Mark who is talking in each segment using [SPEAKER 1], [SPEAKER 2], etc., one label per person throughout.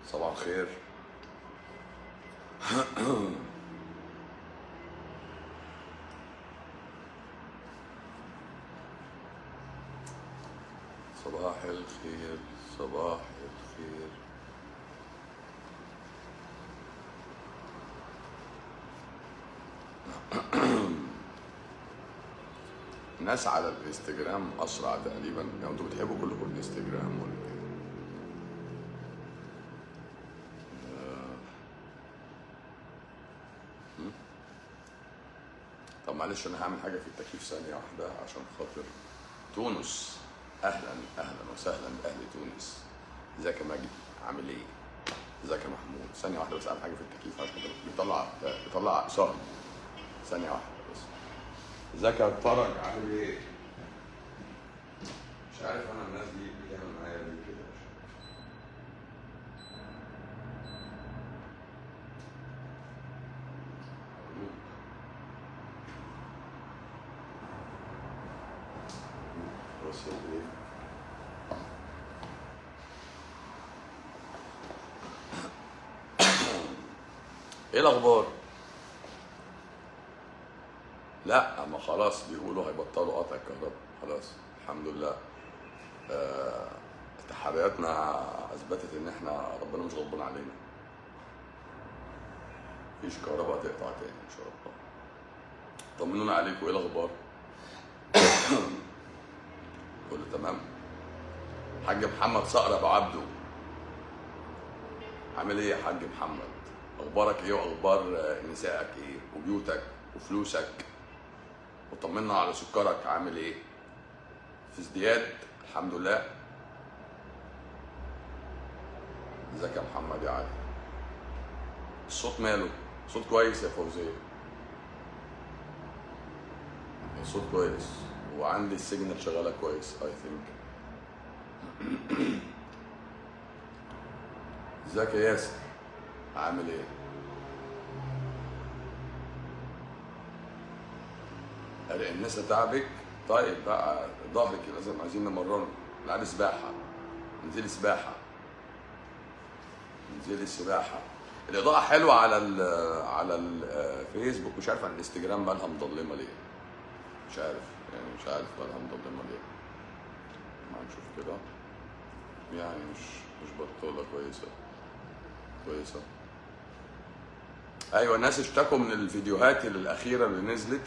[SPEAKER 1] صباح الخير صباح الخير صباح الخير ناس على الانستجرام اسرع تقريبا يعني انتوا بتحبوا كلكم الانستجرام ولا ايه؟ طب معلش انا هعمل حاجه في التكييف ثانيه واحده عشان خاطر تونس اهلا اهلا وسهلا باهل تونس ازيك يا مجدي عامل ايه؟ ازيك يا محمود ثانيه واحده بس اعمل حاجه في التكييف عشان خاطر بيطلع بيطلع صهد ثانيه واحده بس ازيك يا اتفرج عامل ايه؟ مش عارف انا الناس دي بتعمل معايا ليه كده مش عارف. أرجوك. بص ايه ايه الاخبار لا ما خلاص بيقولوا هيبطلوا قطع الكهرباء خلاص الحمد لله آه، تحرياتنا اثبتت ان احنا ربنا مش غضبان علينا مفيش كهرباء هتقطع تاني ان شاء الله طمنونا عليكم ايه الاخبار كله تمام حاج محمد صقر ابو عبده عامل ايه يا حاج محمد اخبارك ايه واخبار آه، نسائك ايه وبيوتك وفلوسك وطمنا على سكرك عامل ايه في ازدياد الحمد لله ازيك يا محمد يا علي الصوت ماله صوت كويس يا فوزيه الصوت كويس وعندي السيجنال شغاله كويس اي ثينك ازيك يا ياسر عامل ايه قال الناس تعبك طيب بقى ظهرك لازم عايزين نمرنه نلعب سباحه انزلي سباحه انزلي سباحه الاضاءه حلوه على ال على الفيسبوك مش عارف على الانستجرام بالها مضلمه ليه مش عارف يعني مش عارف بالها مضلمه ليه ما نشوف كده يعني مش مش بطوله كويسه كويسه ايوه الناس اشتكوا من الفيديوهات الاخيره اللي نزلت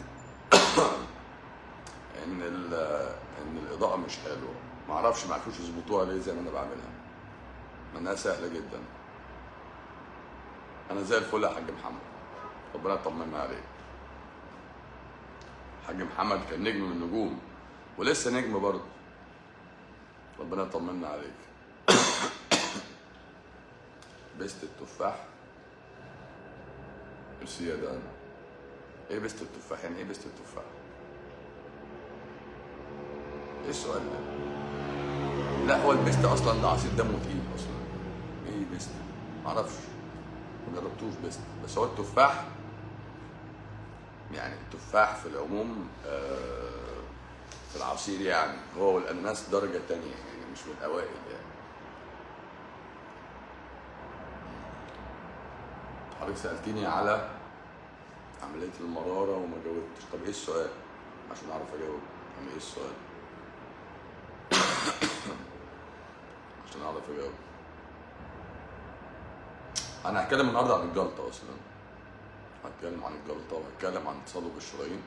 [SPEAKER 1] ان ال- ان الاضاءه مش حلوه ما اعرفش ما عرفوش يظبطوها ليه زي ما انا بعملها ما انها سهله جدا انا زي الفل يا حاج محمد ربنا يطمنا عليك حاج محمد كان نجم من النجوم ولسه نجم برضه ربنا يطمنا عليك بست التفاح ميرسي يا دان ايه بست التفاح يعني ايه بست التفاح ايه السؤال ده لا هو البست اصلا ده عصير دمه تقيل اصلا ايه بست معرفش ما جربتوش بست بس هو التفاح يعني التفاح في العموم آه، في العصير يعني هو والاناناس درجه تانية يعني مش من الاوائل يعني حضرتك سالتني على عمليه المراره وما جاوبتش طب ايه السؤال عشان اعرف اجاوب يعني ايه السؤال عشان اعرف اجاوب انا هتكلم النهارده عن الجلطه اصلا هتكلم عن الجلطه وهتكلم عن تصلب الشرايين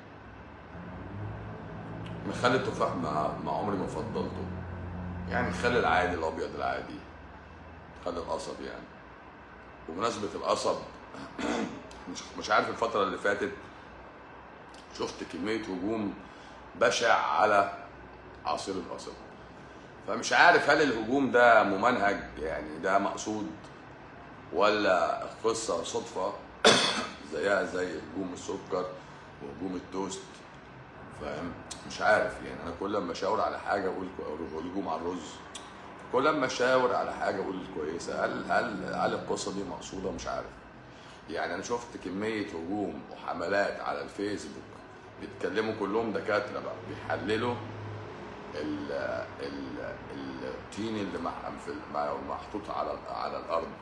[SPEAKER 1] مخلي التفاح ما, ما عمري ما فضلته يعني خلي العادي الابيض العادي خلي القصب يعني وبمناسبه القصب مش مش عارف الفتره اللي فاتت شفت كميه هجوم بشع على عصير القصب فمش عارف هل الهجوم ده ممنهج يعني ده مقصود ولا قصة صدفة زيها زي هجوم السكر وهجوم التوست فاهم مش عارف يعني انا كل ما اشاور على حاجه اقول كو- هجوم على الرز كل ما اشاور على حاجه اقول كويسه هل هل هل القصه دي مقصوده مش عارف يعني انا شفت كميه هجوم وحملات على الفيسبوك بيتكلموا كلهم دكاتره بقى بيحللوا ال ال الطين اللي مع- في- مع- محطوط على على الارض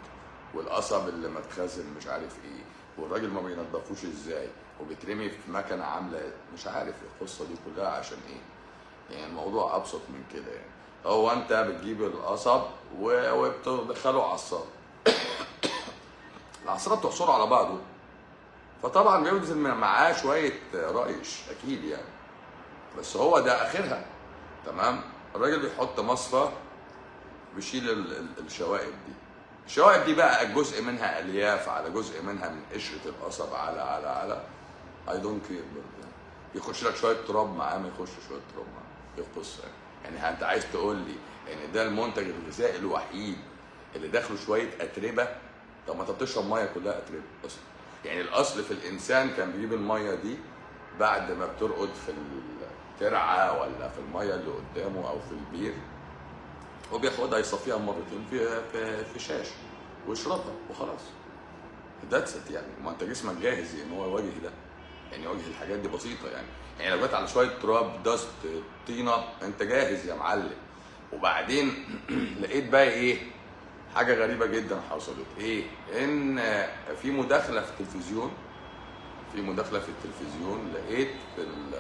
[SPEAKER 1] والقصب اللي متخزن مش عارف ايه والراجل ما بينضفوش ازاي وبيترمي في مكنه عامله إيه. مش عارف القصه دي كلها عشان ايه يعني الموضوع ابسط من كده يعني هو انت بتجيب القصب و- وبتدخله عصار العصاره بتعصره على بعضه فطبعا بيبذل معاه شويه ريش اكيد يعني بس هو ده اخرها تمام الراجل بيحط مصفى بيشيل ال- ال- الشوائب دي الشوائب دي بقى جزء منها الياف على جزء منها من قشره القصب على على على اي دونت كير برضه يخش لك شويه تراب معاه ما يخش شويه تراب معاه ايه القصه يعني يعني انت عايز تقول لي ان ده المنتج الغذائي الوحيد اللي داخله شويه اتربه طب ما انت بتشرب ميه كلها اتربه اصلا يعني الاصل في الانسان كان بيجيب الميه دي بعد ما بترقد في الترعه ولا في الميه اللي قدامه او في البير وبياخدها يصفيها مرتين في في في شاش ويشربها وخلاص ذاتس ات يعني ما انت جسمك جاهز ان هو يواجه ده يعني يواجه الحاجات دي بسيطه يعني يعني لو جت على شويه تراب دست طينه انت جاهز يا معلم وبعدين لقيت بقى ايه حاجه غريبه جدا حصلت ايه ان في مداخله في التلفزيون في مداخله في التلفزيون لقيت في ال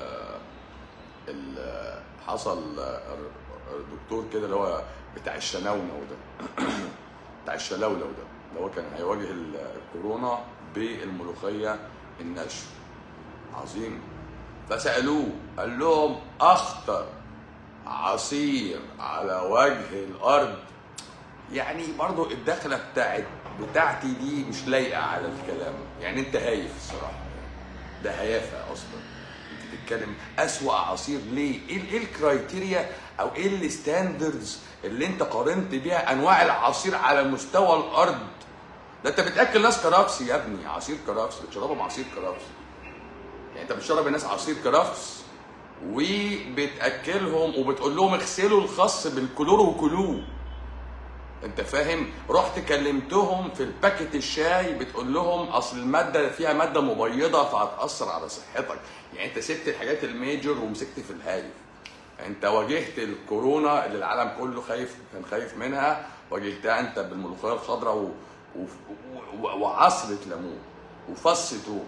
[SPEAKER 1] ال حصل الدكتور كده اللي هو بتاع الشناونو ده بتاع الشلاولو ده اللي هو كان هيواجه الكورونا بالملوخيه الناشفه عظيم فسالوه قال لهم اخطر عصير على وجه الارض يعني برضو الدخله بتاعت بتاعتي دي مش لايقه على الكلام يعني انت هايف الصراحه ده هيافه اصلا انت بتتكلم اسوا عصير ليه ايه ايه الكرايتيريا او ايه الستاندردز اللي انت قارنت بيها انواع العصير على مستوى الارض ده انت بتاكل ناس كرفس يا ابني عصير كرفس بتشربهم عصير كرفس يعني انت بتشرب الناس عصير كرفس وبتاكلهم وبتقول لهم اغسلوا الخس بالكلور وكلوه انت فاهم رحت كلمتهم في الباكت الشاي بتقول لهم اصل الماده فيها ماده مبيضه فهتاثر على صحتك يعني انت سبت الحاجات الميجر ومسكت في الهايف انت واجهت الكورونا اللي العالم كله خايف كان خايف منها واجهتها انت بالملوخيه الخضراء و... و... و... وعصره ليمون وفص توم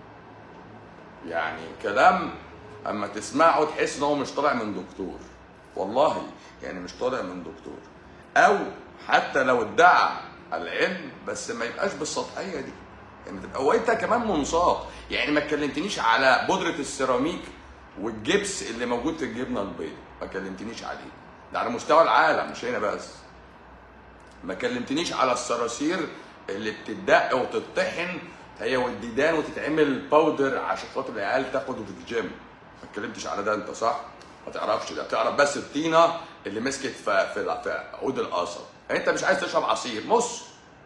[SPEAKER 1] يعني كلام اما تسمعه تحس ان هو مش طالع من دكتور والله يعني مش طالع من دكتور او حتى لو ادعى العلم بس ما يبقاش بالسطحيه دي يعني تبقى وانت كمان منساق يعني ما اتكلمتنيش على بودره السيراميك والجبس اللي موجود في الجبنه البيضاء ما كلمتنيش عليه ده على مستوى العالم مش هنا بس ما كلمتنيش على الصراصير اللي بتدق وتطحن هي والديدان وتتعمل باودر عشان خاطر العيال تاخده في الجيم ما اتكلمتش على ده انت صح ما تعرفش ده تعرف بس الطينه اللي مسكت في في, في عود القصب انت مش عايز تشرب عصير مص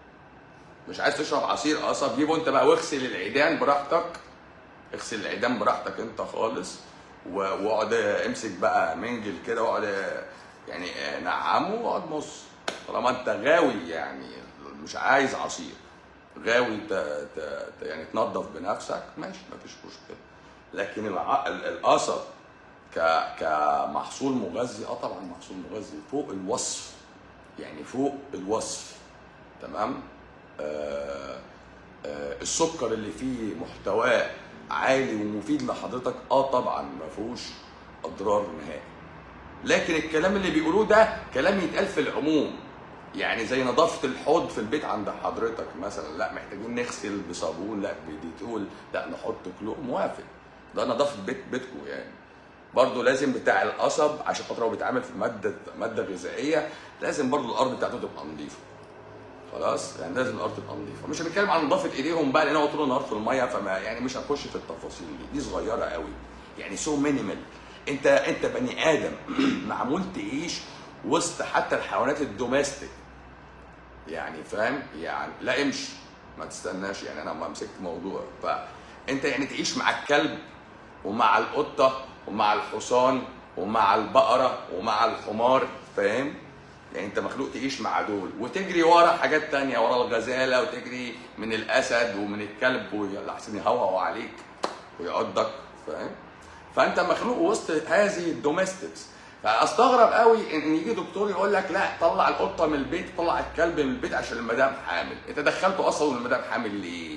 [SPEAKER 1] مش عايز تشرب عصير قصب جيبه انت بقى واغسل العيدان براحتك اغسل العيدان براحتك انت خالص و- واقعد امسك بقى منجل كده واقعد يعني نعمه واقعد مص طالما انت غاوي يعني مش عايز عصير غاوي ت... ت... ت... يعني تنظف بنفسك ماشي مفيش مشكله لكن الع... ال- القصب ك... كمحصول مغذي اه طبعا محصول مغذي فوق الوصف يعني فوق الوصف تمام آه آه السكر اللي فيه محتواه عالي ومفيد لحضرتك اه طبعا ما فيهوش اضرار نهائي لكن الكلام اللي بيقولوه ده كلام يتقال في العموم يعني زي نظافه الحوض في البيت عند حضرتك مثلا لا محتاجين نغسل بصابون لا بديتول لا نحط كلور موافق ده نظافه بيت بيتكم يعني برضه لازم بتاع القصب عشان خاطر هو بيتعامل في ماده ماده غذائيه لازم برضه الارض بتاعته تبقى نظيفه خلاص يعني لازم الارض تبقى نظيفه مش هنتكلم عن نظافه ايديهم بقى لان هو طول النهار في الميه فما يعني مش هنخش في التفاصيل دي دي صغيره قوي يعني سو مينيمال انت انت بني ادم معمول تعيش وسط حتى الحيوانات الدوميستيك يعني فاهم يعني لا امشي ما تستناش يعني انا ما مسكت موضوع فانت يعني تعيش مع الكلب ومع القطه ومع الحصان ومع البقره ومع الحمار فاهم يعني انت مخلوق تعيش مع دول وتجري ورا حاجات تانية ورا الغزاله وتجري من الاسد ومن الكلب ويلا احسن يهوهو عليك ويعضك فاهم فانت مخلوق وسط هذه الدوميستكس فاستغرب قوي ان يجي دكتور يقول لك لا طلع القطه من البيت طلع الكلب من البيت عشان المدام حامل انت دخلته اصلا المدام حامل ليه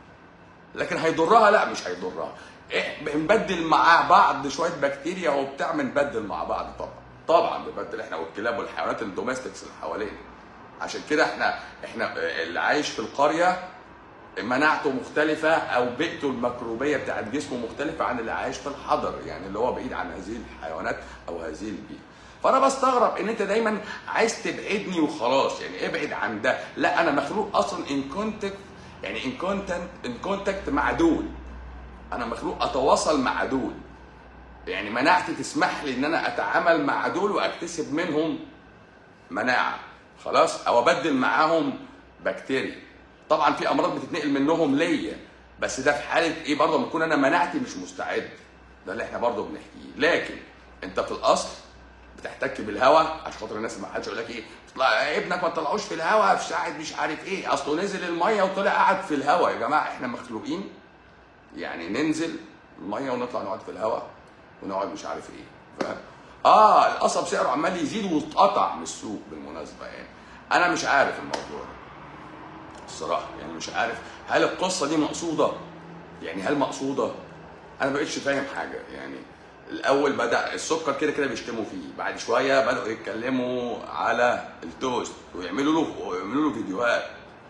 [SPEAKER 1] لكن هيضرها لا مش هيضرها إيه بنبدل مع بعض شويه بكتيريا وبتاع بنبدل مع بعض طبعا طبعا بنبدل احنا والكلاب والحيوانات الدوميستكس اللي حوالينا عشان كده احنا احنا اللي عايش في القريه مناعته مختلفة أو بيئته الميكروبية بتاعت جسمه مختلفة عن اللي عايش في الحضر يعني اللي هو بعيد عن هذه الحيوانات أو هذه البيئة. فأنا بستغرب إن أنت دايما عايز تبعدني وخلاص يعني ابعد عن ده، لا أنا مخلوق أصلا إن كونتاكت يعني إن كونتنت إن كونتاكت مع دول. أنا مخلوق أتواصل مع دول. يعني مناعتي تسمح لي إن أنا أتعامل مع دول وأكتسب منهم مناعة. خلاص؟ أو أبدل معاهم بكتيريا. طبعا في امراض بتتنقل منهم ليا بس ده في حاله ايه برضه لما اكون انا مناعتي مش مستعد ده اللي احنا برضه بنحكيه لكن انت في الاصل بتحتك بالهواء عشان خاطر الناس ما حدش يقول لك ايه تطلع ابنك ما تطلعوش في الهواء في ساعه مش عارف ايه اصله نزل الميه وطلع قاعد في الهواء يا جماعه احنا مخلوقين يعني ننزل الميه ونطلع نقعد في الهواء ونقعد مش عارف ايه فاهم اه القصب سعره عمال يزيد واتقطع من السوق بالمناسبه يعني انا مش عارف الموضوع ده الصراحه يعني مش عارف هل القصه دي مقصوده يعني هل مقصوده انا ما بقتش فاهم حاجه يعني الاول بدا السكر كده كده بيشتموا فيه بعد شويه بداوا يتكلموا على التوست ويعملوا له ويعملوا له فيديوهات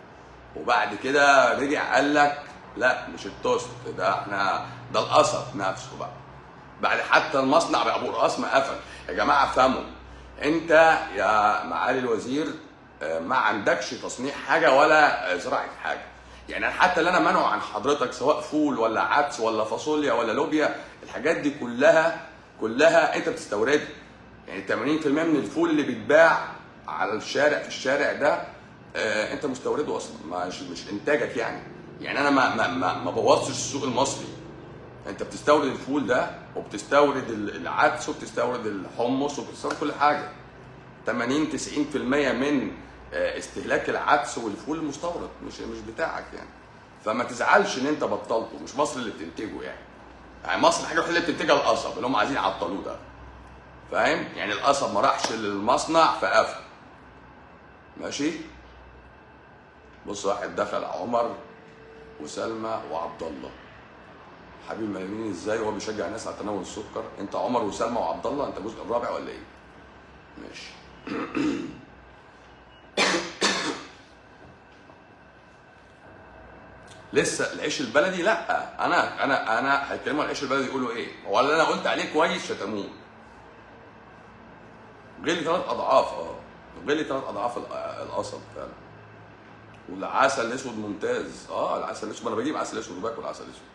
[SPEAKER 1] وبعد كده رجع قال لك لا مش التوست ده احنا ده القصب نفسه بقى بعد حتى المصنع ابو القص ما قفل يا جماعه افهموا انت يا معالي الوزير ما عندكش تصنيع حاجه ولا زراعه حاجه يعني حتى اللي انا منعه عن حضرتك سواء فول ولا عدس ولا فاصوليا ولا لوبيا الحاجات دي كلها كلها انت بتستوردها يعني 80% من الفول اللي بيتباع على الشارع في الشارع ده آه انت مستورده اصلا مش مش انتاجك يعني يعني انا ما ما ما, ما بوظتش السوق المصري انت بتستورد الفول ده وبتستورد العدس وبتستورد الحمص وبتستورد كل حاجه 80 90% من استهلاك العدس والفول مستورد مش مش بتاعك يعني فما تزعلش ان انت بطلته مش مصر اللي بتنتجه يعني يعني مصر الحاجه الوحيده اللي بتنتجها القصب اللي هم عايزين يعطلوه ده فاهم يعني القصب ما راحش للمصنع فقفل ماشي بص واحد دخل عمر وسلمى وعبد الله حبيب ملامين ازاي وهو بيشجع الناس على تناول السكر انت عمر وسلمى وعبد الله انت الجزء الرابع ولا ايه ماشي لسه العيش البلدي لا انا انا انا هيتكلموا عن العيش البلدي يقولوا ايه هو اللي انا قلت عليه كويس شتموه غلي ثلاث اضعاف اه غلي ثلاث اضعاف القصب فعلا والعسل الاسود ممتاز اه العسل الاسود انا بجيب عسل اسود وباكل عسل اسود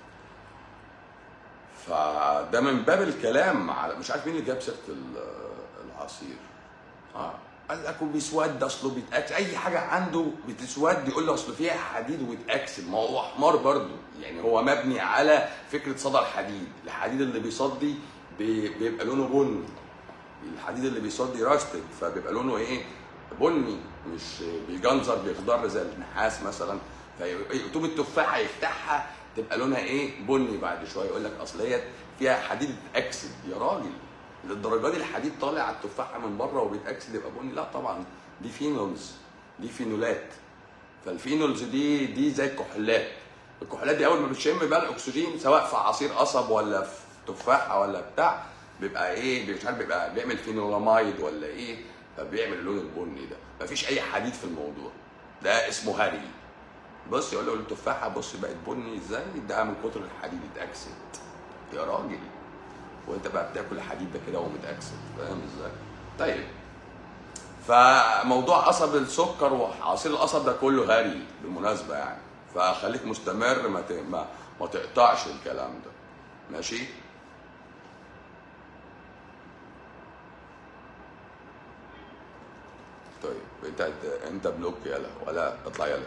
[SPEAKER 1] فده من باب الكلام على مش عارف مين اللي جاب سيره العصير اه قال لك وبيسود اصله بيتاكسد اي حاجه عنده بتسود يقول له اصله فيها حديد وبيتاكسد ما هو حمار برضه يعني هو مبني على فكره صدى الحديد الحديد اللي بيصدي بيبقى لونه بني الحديد اللي بيصدي راستد فبيبقى لونه ايه بني مش بيجنزر بيخضر زي النحاس مثلا فيقوم التفاحه يفتحها تبقى لونها ايه بني بعد شويه يقول لك اصل هي فيها حديد اتاكسد يا راجل للدرجه دي الحديد طالع على التفاحه من بره وبيتاكسد يبقى بني لا طبعا دي فينولز دي فينولات فالفينولز دي دي زي الكحولات الكحولات دي اول ما بتشم بقى الاكسجين سواء في عصير قصب ولا في تفاحه ولا بتاع بيبقى ايه مش عارف بيبقى بيعمل فينولامايد ولا ايه فبيعمل اللون البني ده مفيش اي حديد في الموضوع ده اسمه هري بص يقول له التفاحه بص بقت بني ازاي ده من كتر الحديد اتاكسد يا راجل وانت بقى بتاكل الحديد ده كده وهو متاكسد فاهم ازاي؟ طيب فموضوع قصب السكر وعصير القصب ده كله هري بالمناسبه يعني فخليك مستمر ما ت... ما, ما تقطعش الكلام ده ماشي؟ طيب انت انت بلوك يلا ولا اطلع يلا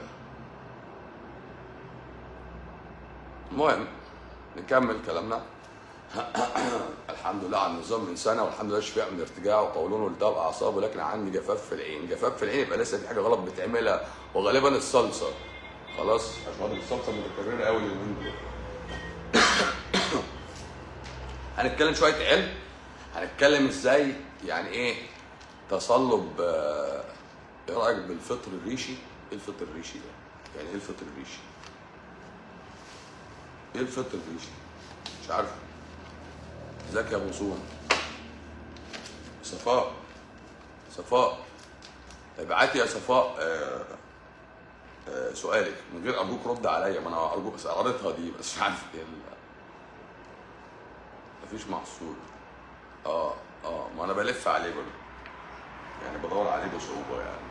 [SPEAKER 1] المهم نكمل كلامنا الحمد لله على النظام من سنه والحمد لله شفاء من ارتجاع وقولون والتهاب اعصاب ولكن عندي جفاف في العين جفاف في العين يبقى لسه في حاجه غلط بتعملها وغالبا الصلصه خلاص عشان خاطر الصلصه متكرره قوي اليومين دول هنتكلم شويه علم هنتكلم ازاي يعني ايه تصلب آه، ايه رايك بالفطر الريشي ايه الفطر الريشي ده يعني ايه الفطر الريشي ايه الفطر الريشي مش عارف ازيك يا ابو سون صفاء صفاء ابعتي يا صفاء آه، آه، سؤالك من غير ارجوك رد عليا ما انا ارجوك بس قريتها دي بس مش عارف ايه ال- مفيش محصول اه اه ما انا بلف عليه برضه يعني بدور عليه بصعوبه يعني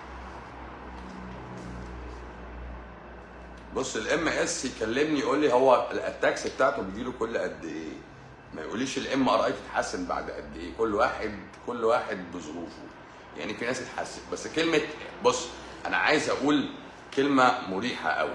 [SPEAKER 1] بص الام اس يكلمني يقول لي هو الاتاكس بتاعته بيجي له كل قد ايه ما يقوليش الام ار اي تتحسن بعد قد ايه كل واحد كل واحد بظروفه يعني في ناس تتحسن بس كلمه بص انا عايز اقول كلمه مريحه قوي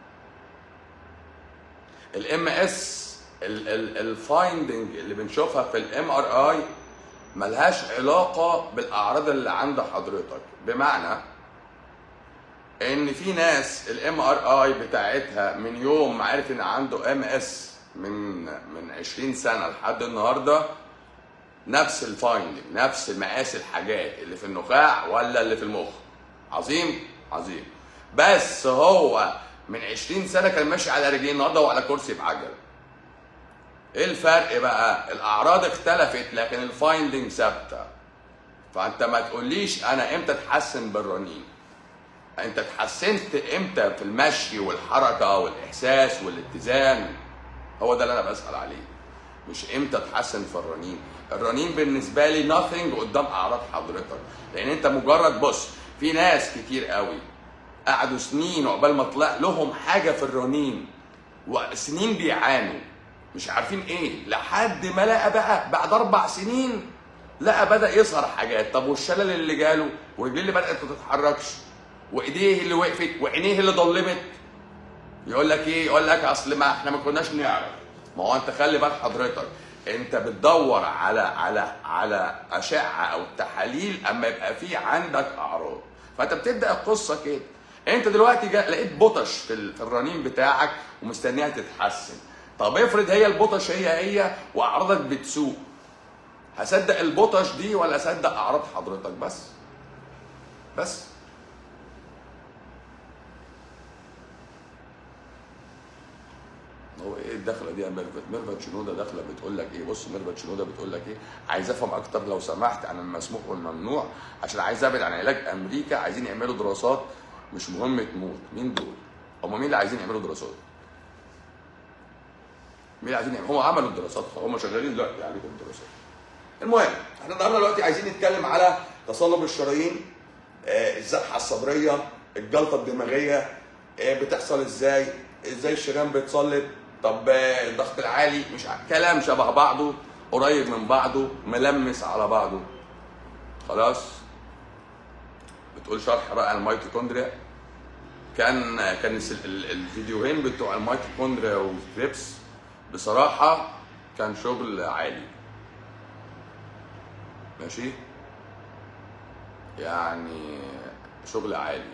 [SPEAKER 1] الام اس الفايندنج اللي بنشوفها في الام ار اي ملهاش علاقه بالاعراض اللي عند حضرتك بمعنى ان في ناس الام ار اي بتاعتها من يوم ما عرف ان عنده ام اس من من 20 سنه لحد النهارده نفس الفايندنج نفس مقاس الحاجات اللي في النخاع ولا اللي في المخ عظيم عظيم بس هو من 20 سنه كان ماشي على رجلين النهارده هو على كرسي بعجل ايه الفرق بقى الاعراض اختلفت لكن الفايندنج ثابته فانت ما تقوليش انا امتى اتحسن بالرنين انت اتحسنت امتى في المشي والحركه والاحساس والاتزان هو ده اللي انا بسال عليه مش امتى اتحسن في الرنين الرنين بالنسبه لي nothing قدام اعراض حضرتك لان انت مجرد بص في ناس كتير قوي قعدوا سنين عقبال ما طلع لهم حاجه في الرنين وسنين بيعانوا مش عارفين ايه لحد ما لقى بقى بعد اربع سنين لقى بدا يظهر حاجات طب والشلل اللي جاله ورجليه اللي بدات ما تتحركش وايديه اللي وقفت وعينيه اللي ضلمت يقول لك ايه يقول لك اصل ما احنا ما كناش نعرف ما هو انت خلي بال حضرتك انت بتدور على على على اشعه او تحاليل اما يبقى في عندك اعراض فانت بتبدا القصه كده انت دلوقتي جا لقيت بطش في ال- في الرنين بتاعك ومستنيها تتحسن طب افرض هي البطش هي هي واعراضك بتسوء هصدق البطش دي ولا اصدق اعراض حضرتك بس بس هو ايه الدخله دي يا ميرفت ميرفت شنوده داخله بتقول لك ايه بص ميرفت شنوده بتقول لك ايه عايز افهم اكتر لو سمحت عن المسموح والممنوع عشان عايز ابعد عن علاج امريكا عايزين يعملوا دراسات مش مهم تموت مين دول هم مين اللي عايزين يعملوا دراسات مين اللي عايزين يعملوا هم عملوا الدراسات هم شغالين دلوقتي عليكم الدراسات المهم احنا النهارده دلوقتي عايزين نتكلم على تصلب الشرايين آه، الذبحه الصدريه الجلطه الدماغيه آه، بتحصل ازاي ازاي الشريان بيتصلب طب آه، الضغط العالي مش عارف كلام شبه بعضه قريب من بعضه ملمس على بعضه خلاص بتقول شرح بقى الميتوكوندريا كان كان الس- ال- الفيديوهين بتوع الميتوكوندريا والكريبس بصراحه كان شغل عالي ماشي يعني شغل عالي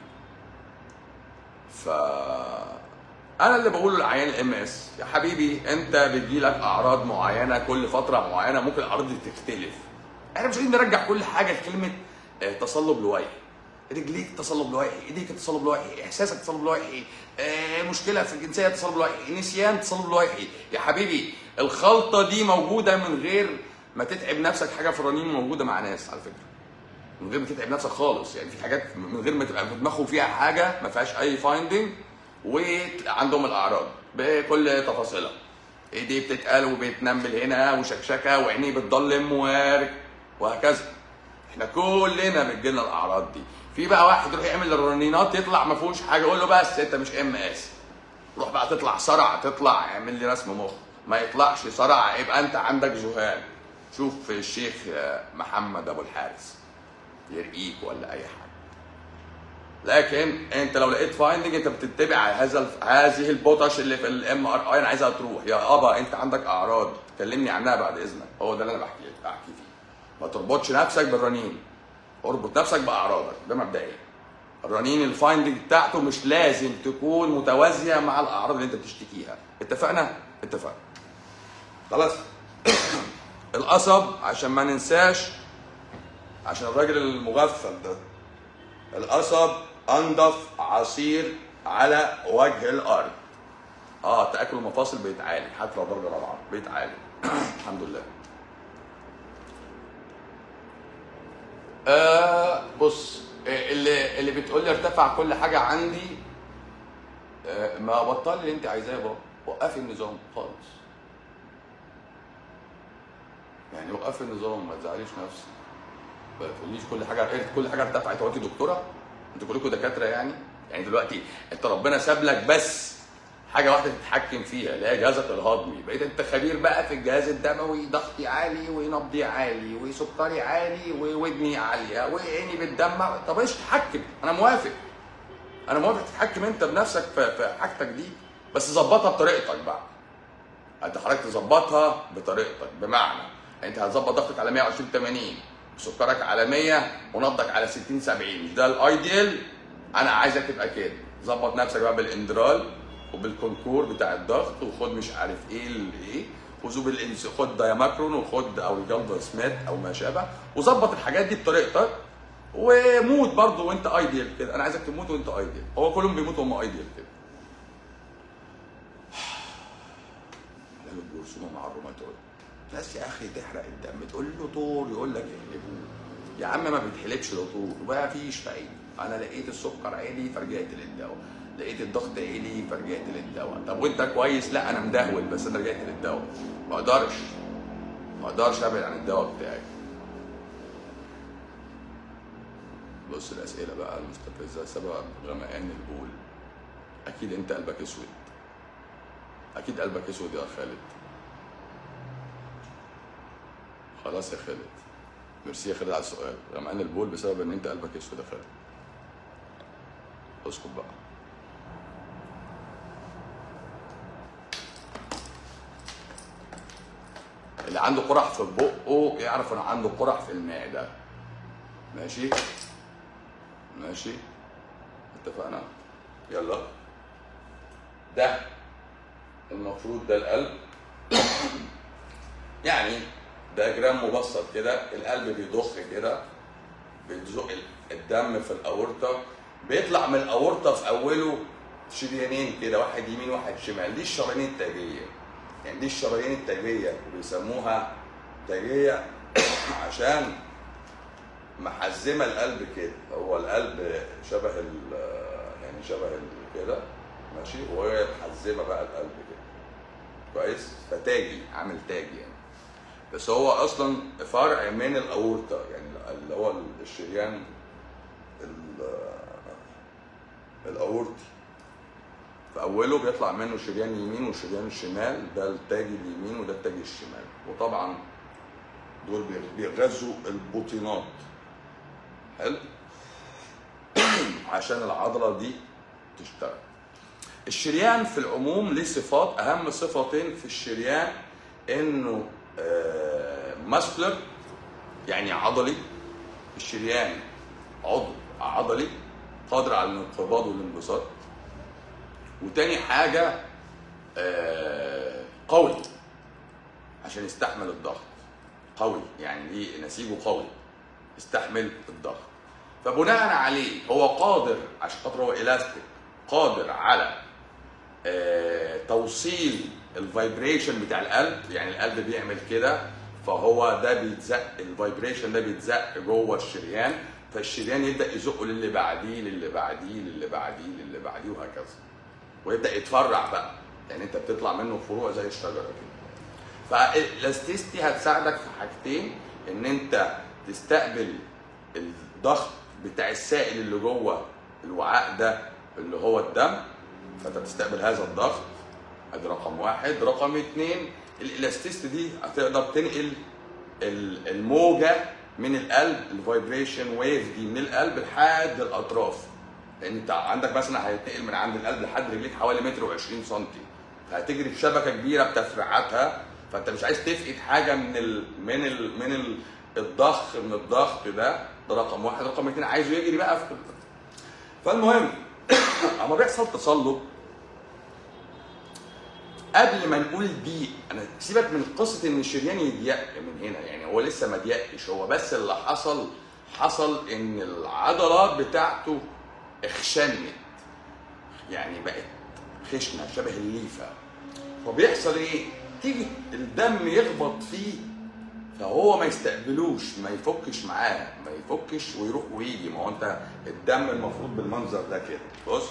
[SPEAKER 1] ف انا اللي بقوله للعيان الام اس يا حبيبي انت بيجيلك اعراض معينه كل فتره معينه ممكن الاعراض دي تختلف احنا مش عايزين نرجع كل حاجه لكلمه آه، تصلب لويحي رجليك تصلب لويحي ايديك تصلب لويحي احساسك تصلب لويحي آه، مشكله في الجنسيه تصلب لويحي نسيان تصلب لويحي يا حبيبي الخلطه دي موجوده من غير ما تتعب نفسك حاجه في الرنين موجوده مع ناس على فكره من غير ما تتعب نفسك خالص يعني في حاجات من غير ما تبقى في دماغهم فيها حاجه ما فيهاش اي فايندنج وعندهم الاعراض بكل تفاصيلها ايديه بتتقل وبتنمل هنا وشكشكه وعينيه بتضلم و- وهكذا احنا كلنا بتجيلنا الاعراض دي في بقى واحد يروح يعمل الرنينات يطلع ما فيهوش حاجه يقول له بس انت مش ام اس روح بقى تطلع صرع تطلع اعمل لي رسم مخ ما يطلعش صرع يبقى انت عندك ذهان شوف الشيخ آه، محمد ابو الحارث يرقيك ولا اي حاجه لكن انت لو لقيت فايندنج انت بتتبع هذا الف- هذه البوتش اللي في الام ار اي انا عايزها تروح يا ابا انت عندك اعراض كلمني عنها بعد اذنك هو ده اللي انا بحكي بحكي فيه ما تربطش نفسك بالرنين اربط نفسك باعراضك ده مبدئيا الرنين الفايندنج بتاعته مش لازم تكون متوازيه مع الاعراض اللي انت بتشتكيها اتفقنا اتفقنا خلاص القصب عشان ما ننساش عشان الراجل المغفل ده القصب انضف عصير على وجه الارض اه تاكل المفاصل بيتعالج حتى لو درجه رابعه بيتعالج الحمد لله آه بص آه، اللي اللي بتقول لي ارتفع كل حاجه عندي آه ما بطل اللي انت عايزاه يا بابا وقفي النظام خالص يعني وقفي النظام ما تزعليش نفسك ما تقوليش كل حاجه إيه كل حاجه ارتفعت هو انت دكتوره انتوا كلكم دكاتره يعني يعني دلوقتي انت ربنا ساب لك بس حاجه واحده تتحكم فيها اللي هي جهازك الهضمي بقيت انت خبير بقى في الجهاز الدموي ضغطي عالي ونبضي عالي وسكري عالي وودني عاليه وعيني بتدمع طب ايش تتحكم انا موافق انا موافق تتحكم انت بنفسك في في حاجتك دي بس ظبطها بطريقتك بقى انت حضرتك تظبطها بطريقتك بمعنى انت هتظبط ضغطك على 120 80 سكرك على 100 ونبضك على 60 70 مش ده الايديال انا عايزك تبقى كده ظبط نفسك بقى بالاندرال وبالكونكور بتاع الضغط وخد مش عارف ايه الايه وزوب الانس خد دايماكرون وخد او الجلدر سميث او ما شابه وظبط الحاجات دي بطريقتك وموت برضه وانت ايديال كده انا عايزك تموت وانت ايديال هو كلهم بيموتوا وهم ايديال كده علاج الجرثومه مع الروماتويد ناس يا اخي تحرق الدم تقول له طور يقول لك اقلبوه يا عم ما بيتحلبش لو طور ما فيش فايده انا لقيت السكر عالي فرجعت للدواء لقيت الضغط عالي فرجعت للدواء طب وانت كويس لا انا مدهول بس انا رجعت للدواء ما اقدرش ما اقدرش ابعد عن الدواء بتاعي بص الاسئله بقى المستفزه سبب غمقان البول اكيد انت قلبك اسود اكيد قلبك اسود يا خالد خلاص يا خالد ميرسي يا خالد على السؤال غمقان البول بسبب ان انت قلبك اسود يا خالد اسكت بقى اللي عنده قرح في بقه يعرف ان عنده قرح في المعده ماشي ماشي اتفقنا يلا ده المفروض ده القلب يعني دياجرام مبسط كده القلب بيضخ كده بيزق الدم في الاورطه بيطلع من الاورطه في اوله شريانين كده واحد يمين واحد شمال دي الشرايين التاجيه يعني دي الشرايين التاجيه وبيسموها تاجيه عشان محزمه القلب كده هو القلب شبه ال يعني شبه ال- كده ماشي وهي محزمه بقى القلب كده كويس فتاجي عامل تاج يعني بس هو اصلا فرع من الاورطه يعني اللي هو الشريان ال- الاورطي في اوله بيطلع منه شريان يمين وشريان الشمال ده التاج اليمين وده التاج الشمال وطبعا دول بيغذوا البطينات حلو عشان العضله دي تشتغل الشريان في العموم ليه صفات اهم صفتين في الشريان انه ماسكولر يعني عضلي الشريان عضو عضلي قادر على الانقباض والانبساط وتاني حاجه آه، قوي عشان يستحمل الضغط قوي يعني ليه نسيجه قوي يستحمل الضغط فبناء عليه هو قادر عشان خاطر هو الاستيك قادر على آه، توصيل الفايبريشن بتاع القلب يعني القلب بيعمل كده فهو ده بيتزق الفايبريشن ده بيتزق جوه الشريان فالشريان يبدا يزقه للي بعديه للي بعديه للي بعديه للي بعديه وهكذا ويبدا يتفرع بقى يعني انت بتطلع منه فروع زي الشجره كده فالالاستيستي هتساعدك في حاجتين ان انت تستقبل الضغط بتاع السائل اللي جوه الوعاء ده اللي هو الدم فانت بتستقبل هذا الضغط ادي رقم واحد رقم اتنين الالاستيست دي هتقدر تنقل ال- الموجه من القلب الفايبريشن ويف دي من القلب لحد الاطراف لان انت عندك مثلا هيتنقل من عند القلب لحد رجليك حوالي متر و20 سم فهتجري في شبكه كبيره بتفريعاتها فانت مش عايز تفقد حاجه من ال من ال من ال الضخ من الضغط ده ده رقم واحد رقم اتنين عايزه يجري بقى في فالمهم اما بيحصل تصلب قبل ما نقول ضيق انا سيبك من قصه ان الشريان يضيق من هنا يعني هو لسه ما ضيقش هو بس اللي حصل حصل ان العضلات بتاعته اخشنت يعني بقت خشنه شبه الليفه فبيحصل ايه؟ تيجي الدم يخبط فيه فهو ما يستقبلوش ما يفكش معاه ما يفكش ويروح ويجي ما هو انت الدم المفروض بالمنظر ده كده بص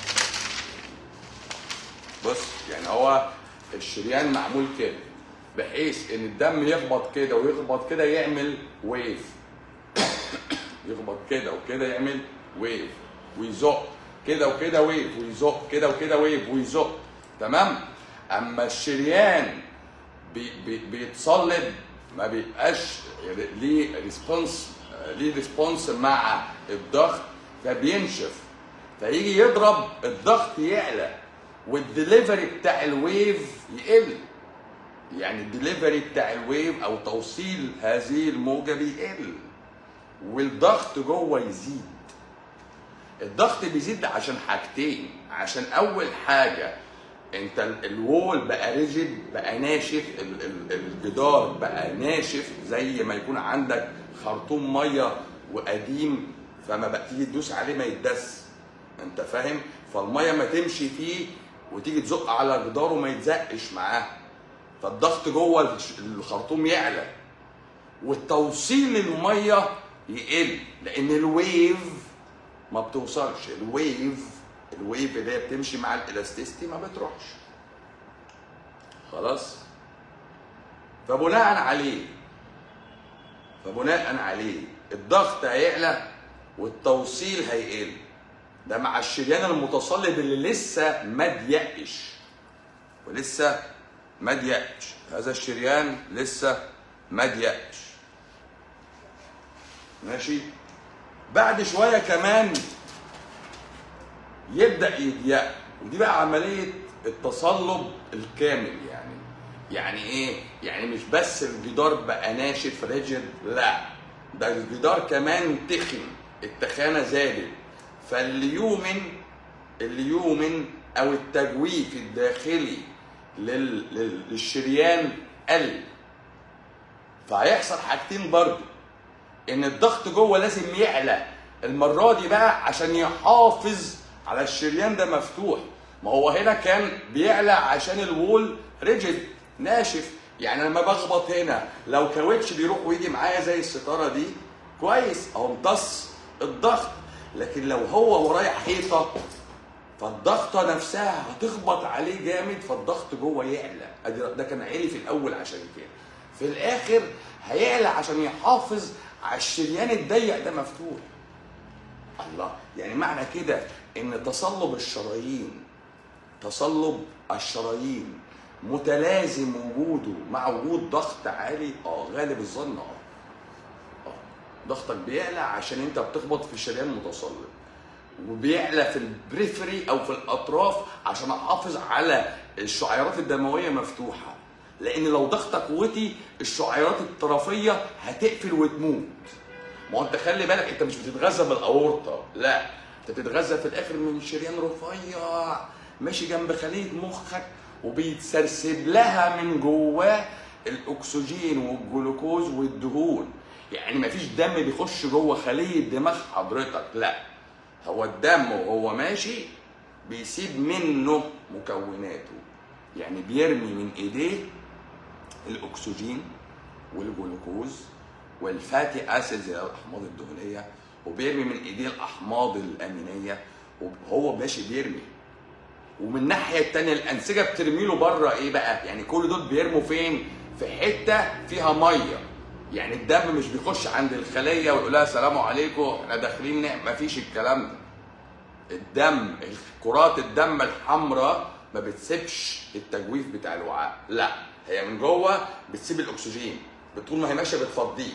[SPEAKER 1] بص يعني هو الشريان معمول كده بحيث ان الدم يخبط كده ويخبط كده يعمل ويف يخبط كده وكده يعمل ويف ويزق كده وكده ويف ويزق كده وكده ويف ويزق تمام اما الشريان بي بي بيتصلب ما بيبقاش ليه ريسبونس ليه ريسبونس مع الضغط فبينشف فيجي يضرب الضغط يعلى والدليفري بتاع الويف يقل يعني الدليفري بتاع الويف او توصيل هذه الموجه بيقل والضغط جوه يزيد الضغط بيزيد عشان حاجتين عشان اول حاجه انت ال- الوول بقى ريجيد بقى ناشف ال- ال- الجدار بقى ناشف زي ما يكون عندك خرطوم ميه وقديم فما بقى تيجي تدوس عليه ما يتدس انت فاهم فالميه ما تمشي فيه وتيجي تزق على جداره ما يتزقش معاه فالضغط جوه الش- الخرطوم يعلى والتوصيل الميه يقل لان الويف ما بتوصلش الويف الويف اللي هي بتمشي مع الالاستيستي ما بتروحش خلاص فبناء عليه فبناء عليه الضغط هيعلى والتوصيل هيقل ده مع الشريان المتصلب اللي لسه ما ضيقش ولسه ما ضيقش هذا الشريان لسه ما ضيقش ماشي بعد شويه كمان يبدا يضيق ودي بقى عمليه التصلب الكامل يعني يعني ايه يعني مش بس الجدار بقى ناشف ريجيد لا ده الجدار كمان تخن التخانه زادت فالليومن الليومن او التجويف الداخلي لل... لل... للشريان قل فهيحصل حاجتين برضو ان الضغط جوه لازم يعلى المره دي بقى عشان يحافظ على الشريان ده مفتوح ما هو هنا كان بيعلى عشان الوول ريجيد ناشف يعني لما بخبط هنا لو كاوتش بيروح ويجي معايا زي الستاره دي كويس اهو امتص الضغط لكن لو هو ورايا حيطه فالضغطه نفسها هتخبط عليه جامد فالضغط جوه يعلى أدي- ده كان عالي في الاول عشان كده في الاخر هيعلى عشان يحافظ على الشريان الضيق ده مفتوح الله يعني معنى كده ان تصلب الشرايين تصلب الشرايين متلازم وجوده مع وجود ضغط عالي اه غالب الظن اه اه ضغطك بيعلى عشان انت بتخبط في شريان متصلب وبيعلى في البريفري او في الاطراف عشان احافظ على الشعيرات الدمويه مفتوحه لان لو ضغطك وطي الشعيرات الطرفيه هتقفل وتموت ما هو انت خلي بالك انت مش بتتغذى بالاورطه لا انت بتتغذى في الاخر من شريان رفيع ماشي جنب خليه مخك وبيتسرسب لها من جواه الاكسجين والجلوكوز والدهون يعني مفيش دم بيخش جوه خليه دماغ حضرتك لا هو الدم وهو ماشي بيسيب منه مكوناته يعني بيرمي من ايديه الاكسجين والجلوكوز والفاتي اسيدز اللي هي الاحماض الدهنيه وبيرمي من ايديه الاحماض الامينيه وهو ماشي بيرمي ومن الناحيه التانيه الانسجه بترمي له بره ايه بقى؟ يعني كل دول بيرموا فين؟ في حته فيها ميه يعني الدم مش بيخش عند الخليه ويقول لها السلام عليكم احنا داخلين نعم مفيش الكلام ده الدم كرات الدم الحمراء ما بتسيبش التجويف بتاع الوعاء لا هي من جوه بتسيب الاكسجين طول ما هي ماشيه بتفضيه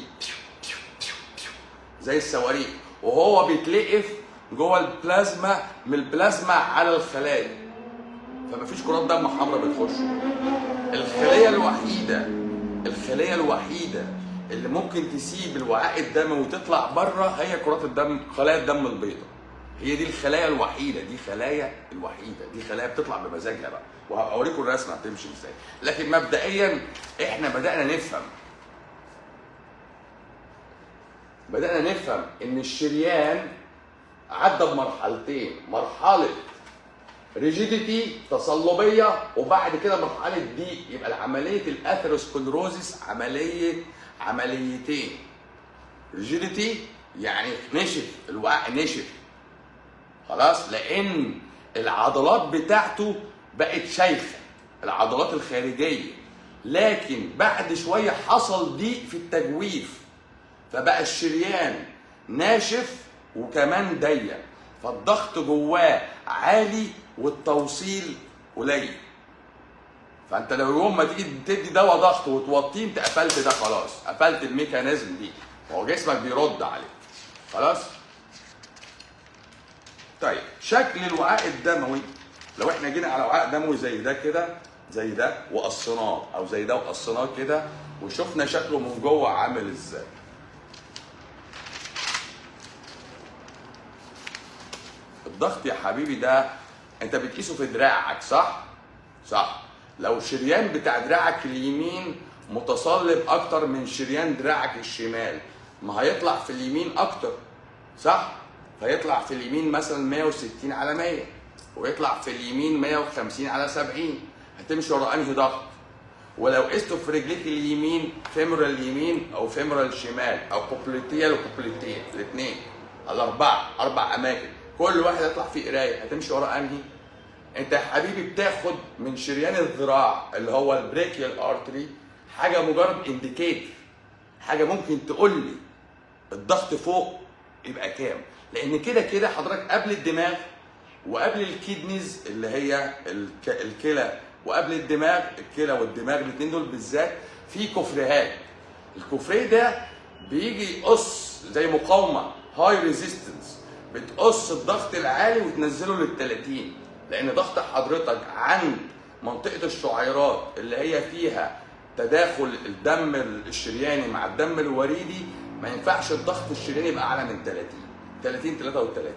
[SPEAKER 1] زي الصواريخ وهو بيتلقف جوه البلازما من البلازما على الخلايا فمفيش كرات دم حمراء بتخش الخليه الوحيده الخليه الوحيده اللي ممكن تسيب الوعاء الدموي وتطلع بره هي كرات الدم خلايا الدم البيضاء هي دي الخلايا الوحيده دي خلايا الوحيده دي خلايا بتطلع بمزاجها بقى وهبقى اوريكم الرسمه هتمشي ازاي لكن مبدئيا احنا بدانا نفهم بدانا نفهم ان الشريان عدى بمرحلتين مرحله ريجيديتي تصلبيه وبعد كده مرحله دي يبقى عمليه الاثيروسكلروزيس عمليه عمليتين ريجيديتي يعني نشف الوعاء نشف خلاص لان العضلات بتاعته بقت شيخه العضلات الخارجيه لكن بعد شويه حصل ضيق في التجويف فبقى الشريان ناشف وكمان ضيق فالضغط جواه عالي والتوصيل قليل فانت لو يوم ما تيجي تدي دواء ضغط وتوطيه انت قفلت ده خلاص قفلت الميكانيزم دي هو جسمك بيرد عليه خلاص طيب شكل الوعاء الدموي لو احنا جينا على وعاء دموي زي ده كده زي ده وقصيناه او زي ده وقصيناه كده وشفنا شكله من جوه عامل ازاي الضغط يا حبيبي ده انت بتقيسه في دراعك صح صح لو شريان بتاع دراعك اليمين متصلب اكتر من شريان دراعك الشمال ما هيطلع في اليمين اكتر صح فيطلع في اليمين مثلا 160 على 100 ويطلع في اليمين 150 على 70 هتمشي ورا انهي ضغط ولو قسته في رجليك اليمين فيمورال اليمين او فيمورال الشمال او كوبليتيال وكوبليتيال الاثنين الاربعه اربع اماكن كل واحد يطلع فيه قرايه هتمشي ورا انهي انت يا حبيبي بتاخد من شريان الذراع اللي هو البريكيال ارتري حاجه مجرد انديكيتور حاجه ممكن تقول لي الضغط فوق يبقى كام لان كده كده حضرتك قبل الدماغ وقبل الكيدنيز اللي هي الك... الكلى وقبل الدماغ الكلى والدماغ الاثنين دول بالذات في كفريات الكفريه ده بيجي يقص زي مقاومه هاي ريزيستنس بتقص الضغط العالي وتنزله لل 30 لان ضغط حضرتك عند منطقه الشعيرات اللي هي فيها تداخل الدم الشرياني مع الدم الوريدي ما ينفعش الضغط الشرياني يبقى اعلى من 30 30 33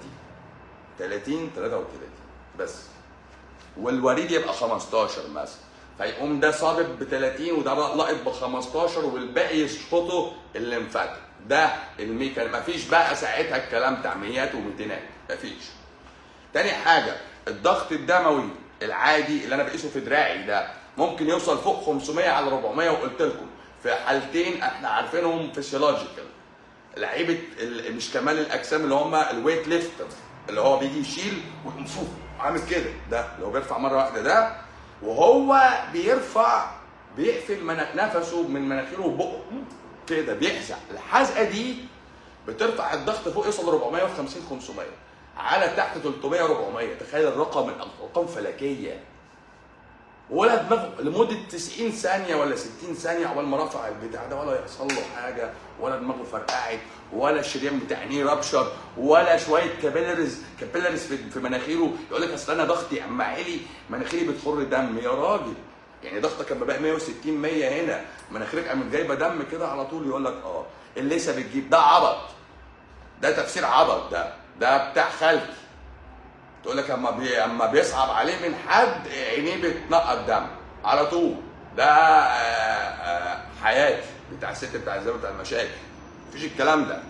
[SPEAKER 1] 30 33 بس والوريد يبقى 15 مثلا فيقوم ده صابب ب 30 وده بقى لقط ب 15 والباقي يشفطه الليمفاتيك ده الميكان مفيش بقى ساعتها الكلام بتاع ميات وميتينات مفيش تاني حاجه الضغط الدموي العادي اللي انا بقيسه في دراعي ده ممكن يوصل فوق 500 على 400 وقلت لكم في حالتين احنا عارفينهم فيسيولوجيكال لعيبه ال- مش كمال الاجسام اللي هم الويت ليفتر اللي هو بيجي يشيل ويقوم فوق عامل كده ده لو بيرفع مره واحده ده وهو بيرفع بيقفل مناخ نفسه من مناخيره وبقه كده بيحزق الحزقه دي بترفع الضغط فوق يوصل 450 500 على تحت 300 400 تخيل الرقم الارقام فلكيه ولا دماغه لمده 90 ثانيه ولا 60 ثانيه عقبال ما رفع البتاع ده ولا يحصل له حاجه ولا دماغه فرقعت ولا الشريان بتاع عينيه ربشر ولا شويه كابيلاريز كابيلاريز في, في مناخيره يقول لك اصل انا ضغطي اما عالي مناخيري بتخر دم يا راجل يعني ضغطك اما بقى 160 100 هنا مناخيرك قامت جايبه دم كده على طول يقول لك اه الليسه بتجيب ده عبط ده تفسير عبط ده ده بتاع خالتي تقول لك اما بي... اما بيصعب عليه من حد عينيه بتنقط دم على طول ده آه، آه، حياتي بتاع الست بتاع الزمن بتاع المشاكل مفيش الكلام ده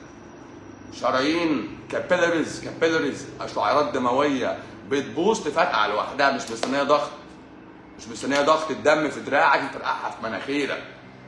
[SPEAKER 1] شرايين كابيلاريز كابيلاريز شعيرات دمويه بتبوظ تفرقع لوحدها مش مستنيه ضغط مش مستنيه ضغط الدم في دراعك تفرقعها في مناخيرك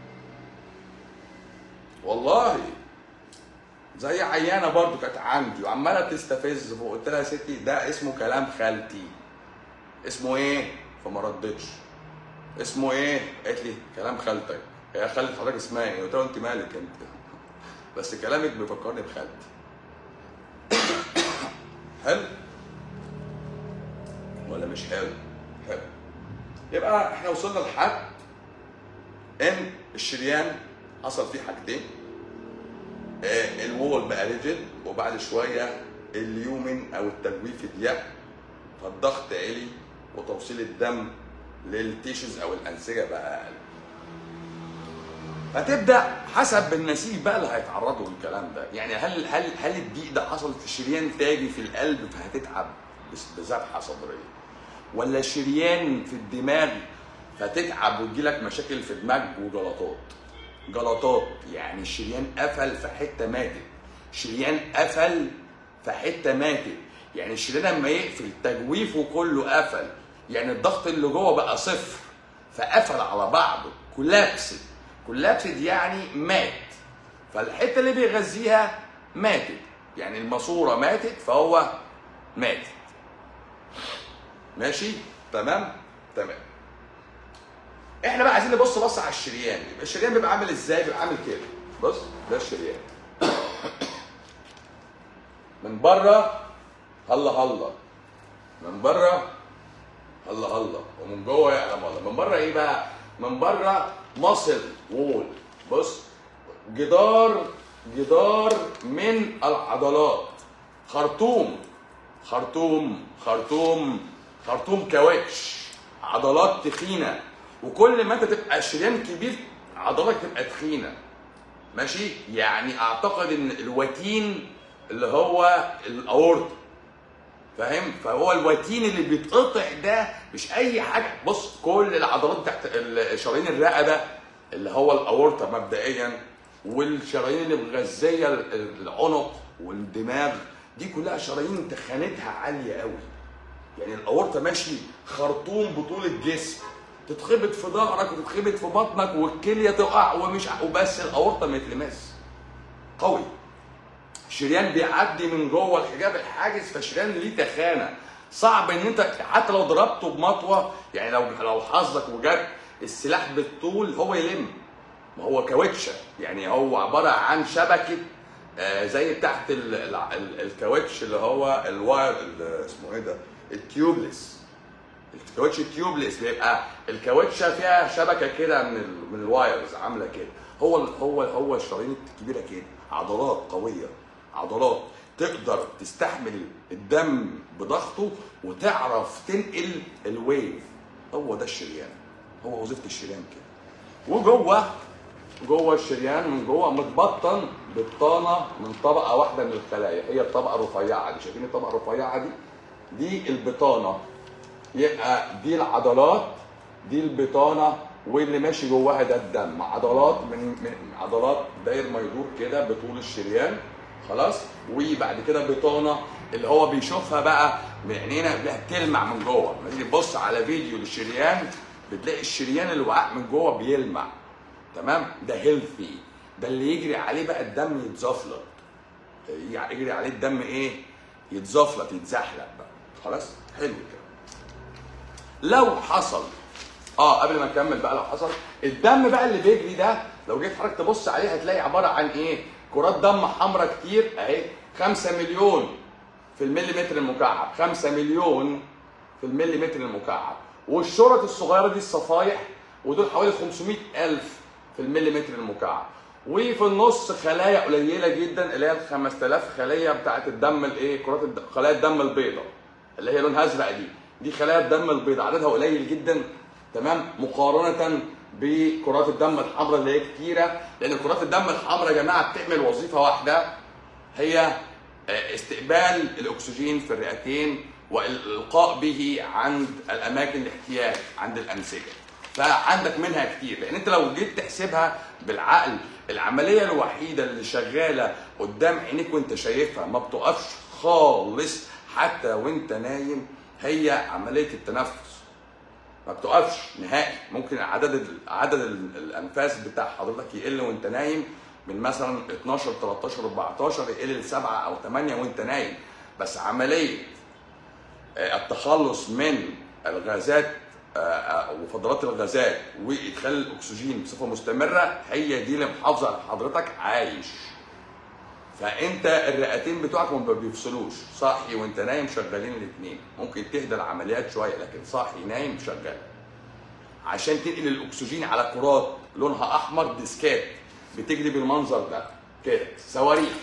[SPEAKER 1] والله زي عيانه برضو كانت عندي وعماله تستفز فقلت لها يا ستي ده اسمه كلام خالتي اسمه ايه؟ فما ردتش اسمه ايه؟ قالت لي كلام خالتك هي خالة حضرتك اسمها ايه؟ قلت لها انت مالك انت؟ بس كلامك بيفكرني بخالتي حلو؟ ولا مش حلو؟ حلو يبقى احنا وصلنا لحد ان الشريان حصل فيه حاجتين آه، الوول بقى ريجيد وبعد شويه اليومن او التجويف ضيق فالضغط عالي وتوصيل الدم للتيشوز او الانسجه بقى اقل هتبدا حسب النسيج بقى اللي هيتعرضوا للكلام ده يعني هل هل هل الضيق ده حصل في شريان تاجي في القلب فهتتعب بس- بذبحه صدريه ولا شريان في الدماغ فتتعب وتجيلك مشاكل في دماغ وجلطات جلطات يعني الشريان قفل في حته ماتت شريان قفل في حته ماتت يعني الشريان لما يقفل تجويفه كله قفل يعني الضغط اللي جوه بقى صفر فقفل على بعضه كولابس كولابس يعني مات فالحته اللي بيغذيها ماتت يعني الماسوره ماتت فهو ماتت ماشي تمام تمام احنا بقى عايزين نبص بص على الشريان يبقى الشريان بيبقى عامل ازاي بيبقى عامل كده بص ده الشريان من بره هلا هلا من بره هلا هلا ومن جوه يعلم الله من بره ايه بقى من بره مصل وول بص جدار جدار من العضلات خرطوم خرطوم خرطوم خرطوم كاوتش عضلات تخينه وكل ما انت تبقى شريان كبير عضلاتك تبقى تخينه ماشي يعني اعتقد ان الوتين اللي هو الاورطه فاهم فهو الوتين اللي بيتقطع ده مش اي حاجه بص كل العضلات تحت ال- شرايين الرقبه اللي هو الاورطه مبدئيا والشرايين اللي مغذيه ال- العنق والدماغ دي كلها شرايين تخانتها عاليه قوي يعني الاورطه ماشي خرطوم بطول الجسم تتخبط في ظهرك وتتخبط في بطنك والكليه تقع ومش وبس الاورطه ما يتلمس قوي شريان بيعدي من جوه الحجاب الحاجز فشريان ليه تخانه صعب ان انت حتى لو ضربته بمطوه يعني لو لو حظك وجت السلاح بالطول هو يلم ما هو كاوتشه يعني هو عباره عن شبكه آه زي تحت ال- ال- ال- الكاوتش اللي هو الواير ال- اسمه ايه ده التيوبلس الكاوتش التيوبلس بيبقى الكاوتشه فيها شبكه كده من ال... من الوايرز عامله كده هو ال... هو هو الشرايين الكبيره كده عضلات قويه عضلات تقدر تستحمل الدم بضغطه وتعرف تنقل الويف هو ده الشريان هو وظيفه الشريان كده وجوه جوه الشريان من جوه متبطن بطانه من طبقه واحده من الخلايا هي الطبقه الرفيعه دي شايفين الطبقه الرفيعه دي دي البطانه يبقى دي العضلات دي البطانه واللي ماشي جواها ده الدم عضلات من, من عضلات داير ما يدور كده بطول الشريان خلاص وبعد كده بطانه اللي هو بيشوفها بقى من عينينا بتلاقيها بتلمع من جوه لما تيجي تبص على فيديو للشريان بتلاقي الشريان الوعاء من جوه بيلمع تمام ده هيلثي ده اللي يجري عليه بقى الدم يتزفلط يجري عليه الدم ايه يتزفلط يتزحلق بقى خلاص حلو كده لو حصل اه قبل ما نكمل بقى لو حصل الدم بقى اللي بيجري ده لو جيت حضرتك تبص عليه هتلاقي عباره عن ايه كرات دم حمراء كتير اهي 5 مليون في المليمتر المكعب 5 مليون في المليمتر المكعب والشرط الصغيره دي الصفايح ودول حوالي 500 الف في المليمتر المكعب وفي النص خلايا قليله جدا اللي هي ال 5000 خليه بتاعه الدم الايه كرات الد... خلايا الدم البيضاء اللي هي لونها ازرق دي دي خلايا الدم البيضاء عددها قليل جدا تمام مقارنه بكرات الدم الحمراء اللي هي كتيره لان كرات الدم الحمراء يا جماعه بتعمل وظيفه واحده هي استقبال الاكسجين في الرئتين والالقاء به عند الاماكن الاحتياج عند الانسجه فعندك منها كتير لان انت لو جيت تحسبها بالعقل العمليه الوحيده اللي شغاله قدام عينيك وانت شايفها ما بتقفش خالص حتى وانت نايم هي عمليه التنفس ما بتقفش نهائي ممكن عدد عدد الانفاس بتاع حضرتك يقل وانت نايم من مثلا 12 13 14 يقل لسبعه او 8 وانت نايم بس عمليه التخلص من الغازات وفضلات الغازات وادخال الاكسجين بصفه مستمره هي دي اللي محافظه على حضرتك عايش فانت الرئتين بتوعك ما بيفصلوش صاحي وانت نايم شغالين الاثنين ممكن تهدى العمليات شويه لكن صاحي نايم شغال عشان تنقل الاكسجين على كرات لونها احمر ديسكات بتجري بالمنظر ده كده صواريخ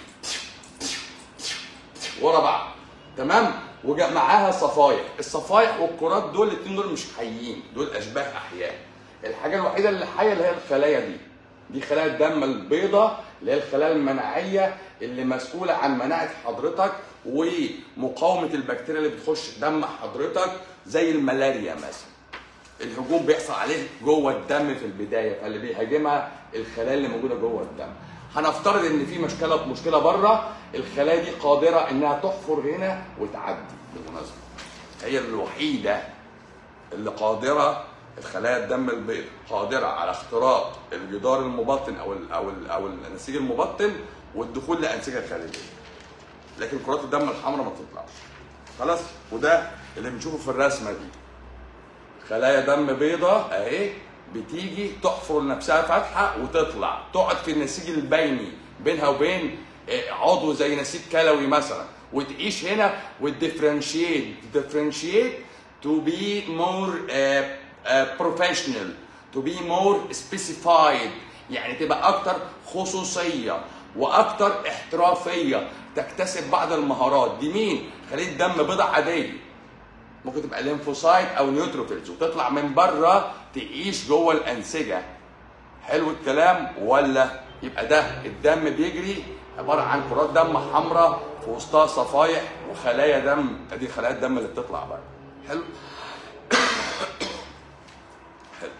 [SPEAKER 1] ورا بعض تمام ومعاها صفايح الصفايح والكرات دول الاثنين دول مش حيين دول اشباه احياء الحاجه الوحيده اللي حيه اللي هي الخلايا دي دي خلايا الدم البيضاء اللي هي الخلايا المناعيه اللي مسؤوله عن مناعه حضرتك ومقاومه البكتيريا اللي بتخش دم حضرتك زي الملاريا مثلا الهجوم بيحصل عليه جوه الدم في البدايه فاللي بيهاجمها الخلايا اللي موجوده جوه الدم هنفترض ان في مشكله مشكله بره الخلايا دي قادره انها تحفر هنا وتعدي بالمناسبه هي الوحيده اللي قادره الخلايا الدم البيضاء قادره على اختراق الجدار المبطن او ال او ال او النسيج المبطن والدخول لانسجه خارجيه لكن كرات الدم الحمراء ما بتطلعش خلاص وده اللي بنشوفه في الرسمه دي خلايا دم بيضاء اهي بتيجي تحفر لنفسها فتحه وتطلع تقعد في النسيج البيني بينها وبين آه، عضو زي نسيج كلوي مثلا وتعيش هنا وتديفرنشيت differentiate to be more uh, uh, professional to be more specified يعني تبقى اكتر خصوصيه واكتر احترافيه تكتسب بعض المهارات دي مين خليه دم بيضاء عاديه ممكن تبقى ليمفوسايت او نيوتروفيلز وتطلع من بره تعيش جوه الانسجه حلو الكلام ولا يبقى ده الدم بيجري عباره عن كرات دم حمراء في وسطها صفايح وخلايا دم ادي خلايا الدم اللي بتطلع بره حلو حلو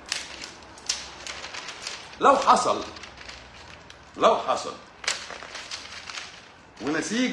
[SPEAKER 1] لو حصل لو حصل ونسيج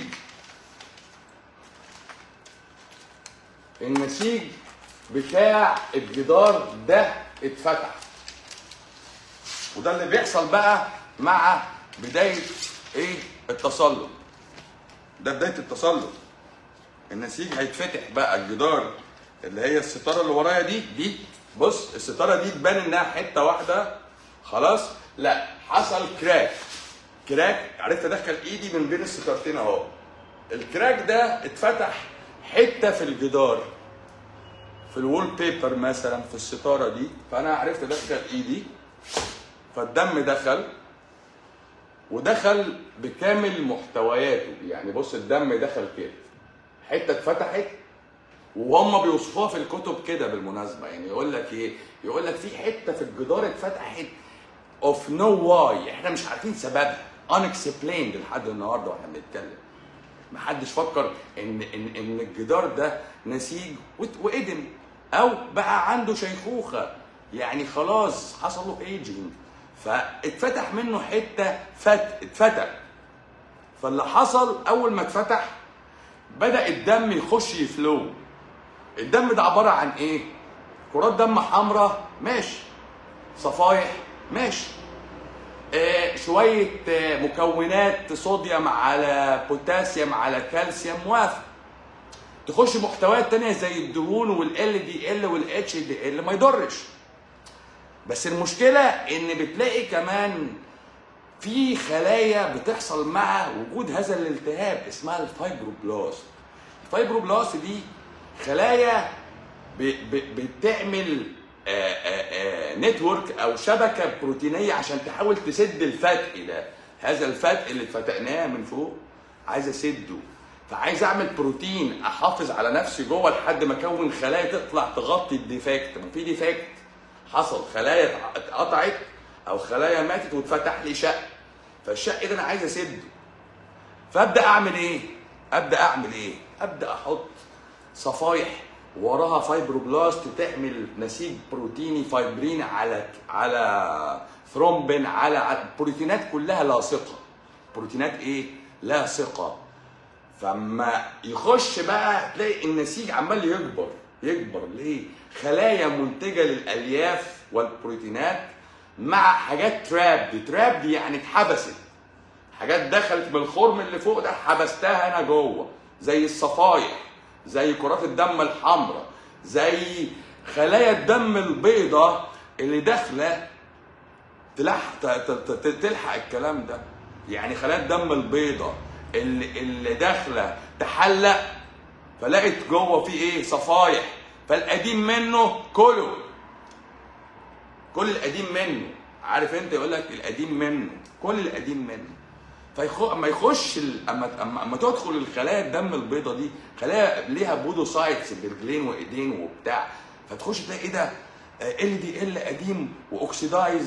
[SPEAKER 1] النسيج بتاع الجدار ده اتفتح وده اللي بيحصل بقى مع بدايه ايه التصلب ده بدايه التصلب النسيج هيتفتح بقى الجدار اللي هي الستاره اللي ورايا دي دي بص الستاره دي تبان انها حته واحده خلاص لا حصل كراك كراك عرفت ادخل ايدي من بين الستارتين اهو الكراك ده اتفتح حته في الجدار في الوول بيبر مثلا في الستاره دي فانا عرفت ادخل ايدي فالدم دخل ودخل بكامل محتوياته يعني بص الدم دخل كده حته اتفتحت وهم بيوصفوها في الكتب كده بالمناسبه يعني يقول لك ايه يقول لك في حته في الجدار اتفتحت اوف نو واي احنا مش عارفين سببها unexplained لحد النهارده واحنا بنتكلم محدش فكر ان ان ان الجدار ده نسيج وت- وادم او بقى عنده شيخوخه يعني خلاص حصل له ايجينج فاتفتح منه حته فت اتفتح فاللي حصل اول ما اتفتح بدا الدم يخش يفلو الدم ده عباره عن ايه كرات دم حمراء ماشي صفايح ماشي آه، شويه آه، مكونات صوديوم على بوتاسيوم على كالسيوم موافق تخش محتويات تانية زي الدهون والال دي ال والاتش دي ال ما يضرش بس المشكله ان بتلاقي كمان في خلايا بتحصل مع وجود هذا الالتهاب اسمها الفايبروبلاست الفايبروبلاست دي خلايا ب- ب- بتعمل نتورك او شبكه بروتينيه عشان تحاول تسد الفتق ده هذا الفتق اللي اتفتقناه من فوق عايز اسده فعايز اعمل بروتين احافظ على نفسي جوه لحد ما اكون خلايا تطلع تغطي الديفكت ما في ديفكت حصل خلايا اتقطعت او خلايا ماتت واتفتح لي شق فالشق ده انا عايز اسده فابدا اعمل ايه ابدا اعمل ايه ابدا احط صفايح وراها فايبروبلاست تعمل نسيج بروتيني فايبرين على على ثرومبين على على- بروتينات كلها لاصقه بروتينات ايه لاصقه فما يخش بقى تلاقي النسيج عمال يكبر يكبر ليه خلايا منتجه للالياف والبروتينات مع حاجات تراب تراب دي يعني اتحبست حاجات دخلت من الخرم اللي فوق ده حبستها انا جوه زي الصفايح زي كرات الدم الحمراء زي خلايا الدم البيضاء اللي داخله تلحق ت- ت- ت- تلحق الكلام ده يعني خلايا الدم البيضاء اللي اللي داخله تحلق فلقت جوه في ايه صفايح فالقديم منه كله كل القديم منه عارف انت يقول لك القديم منه كل القديم منه فيخ... اما يخش ال... اما اما أما تدخل الخلايا الدم البيضاء دي خلايا ليها بودوسايتس برجلين وايدين وبتاع فتخش تلاقي ايه ده ال دي ال قديم واكسدايزد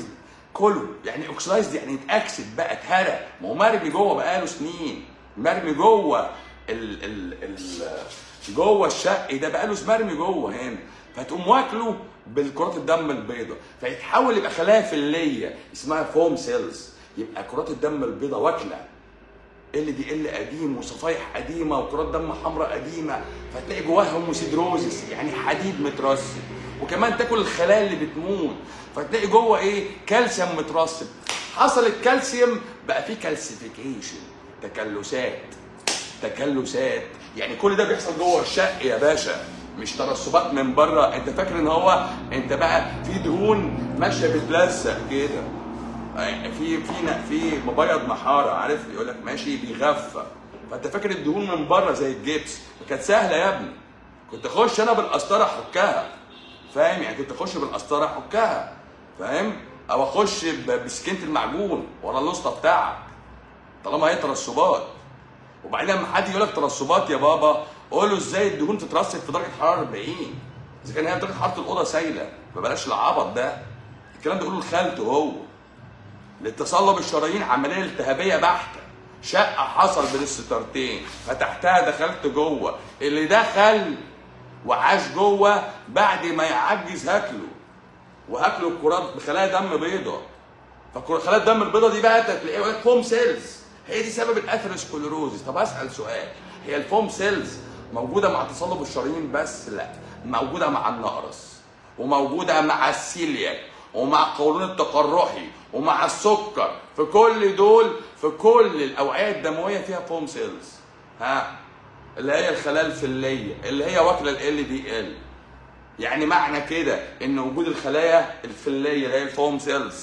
[SPEAKER 1] كله يعني اوكسلايزد يعني اتاكسد بقى اتهرى ما هو مرمي جوه بقاله سنين مرمي جوه ال ال ال جوه الشق ده بقاله مرمي جوه هنا فتقوم واكله بالكرات الدم البيضاء فيتحول يبقى خلايا فليه اسمها فوم سيلز يبقى كرات الدم البيضاء واكله ال دي ال قديم وصفايح قديمه وكرات دم حمراء قديمه فتلاقي جواها هوموسيدروزس يعني حديد مترسب وكمان تاكل الخلايا اللي بتموت فتلاقي جوه ايه كالسيوم مترسب حصل الكالسيوم بقى فيه كالسيفيكيشن تكلسات تكلسات يعني كل ده بيحصل جوه الشق يا باشا مش ترسبات من بره انت فاكر ان هو انت بقى في دهون ماشيه بتلزق كده في في في مبيض محاره عارف يقول لك ماشي بيغفى فانت فاكر الدهون من بره زي الجبس كانت سهله يا ابني كنت اخش انا بالقسطره احكها فاهم يعني كنت اخش بالقسطره احكها فاهم او اخش بسكينه المعجون ورا الوسطى بتاعك طالما هي ترسبات وبعدين لما حد يقول لك ترسبات يا بابا قول له ازاي الدهون تترسب في درجه حراره 40 اذا كان هي درجه حراره الاوضه سايله فبلاش العبط ده الكلام ده يقوله لخالته هو لتصلب الشرايين عمليه التهابيه بحته شقه حصل بين الستارتين فتحتها دخلت جوه اللي دخل وعاش جوه بعد ما يعجز هاكله وهاكله الكرات بخلايا دم بيضاء فخلايا الدم البيضاء دي بقى تلاقيها فوم سيلز هي دي سبب الاثيروسكلروزيس طب اسال سؤال هي الفوم سيلز موجوده مع تصلب الشرايين بس لا موجوده مع النقرس وموجوده مع السيلياك ومع القولون التقرحي ومع السكر في كل دول في كل الاوعيه الدمويه فيها فوم سيلز ها اللي هي الخلايا الفليه اللي هي واكله ال دي ال يعني معنى كده ان وجود الخلايا الفليه اللي هي الفوم سيلز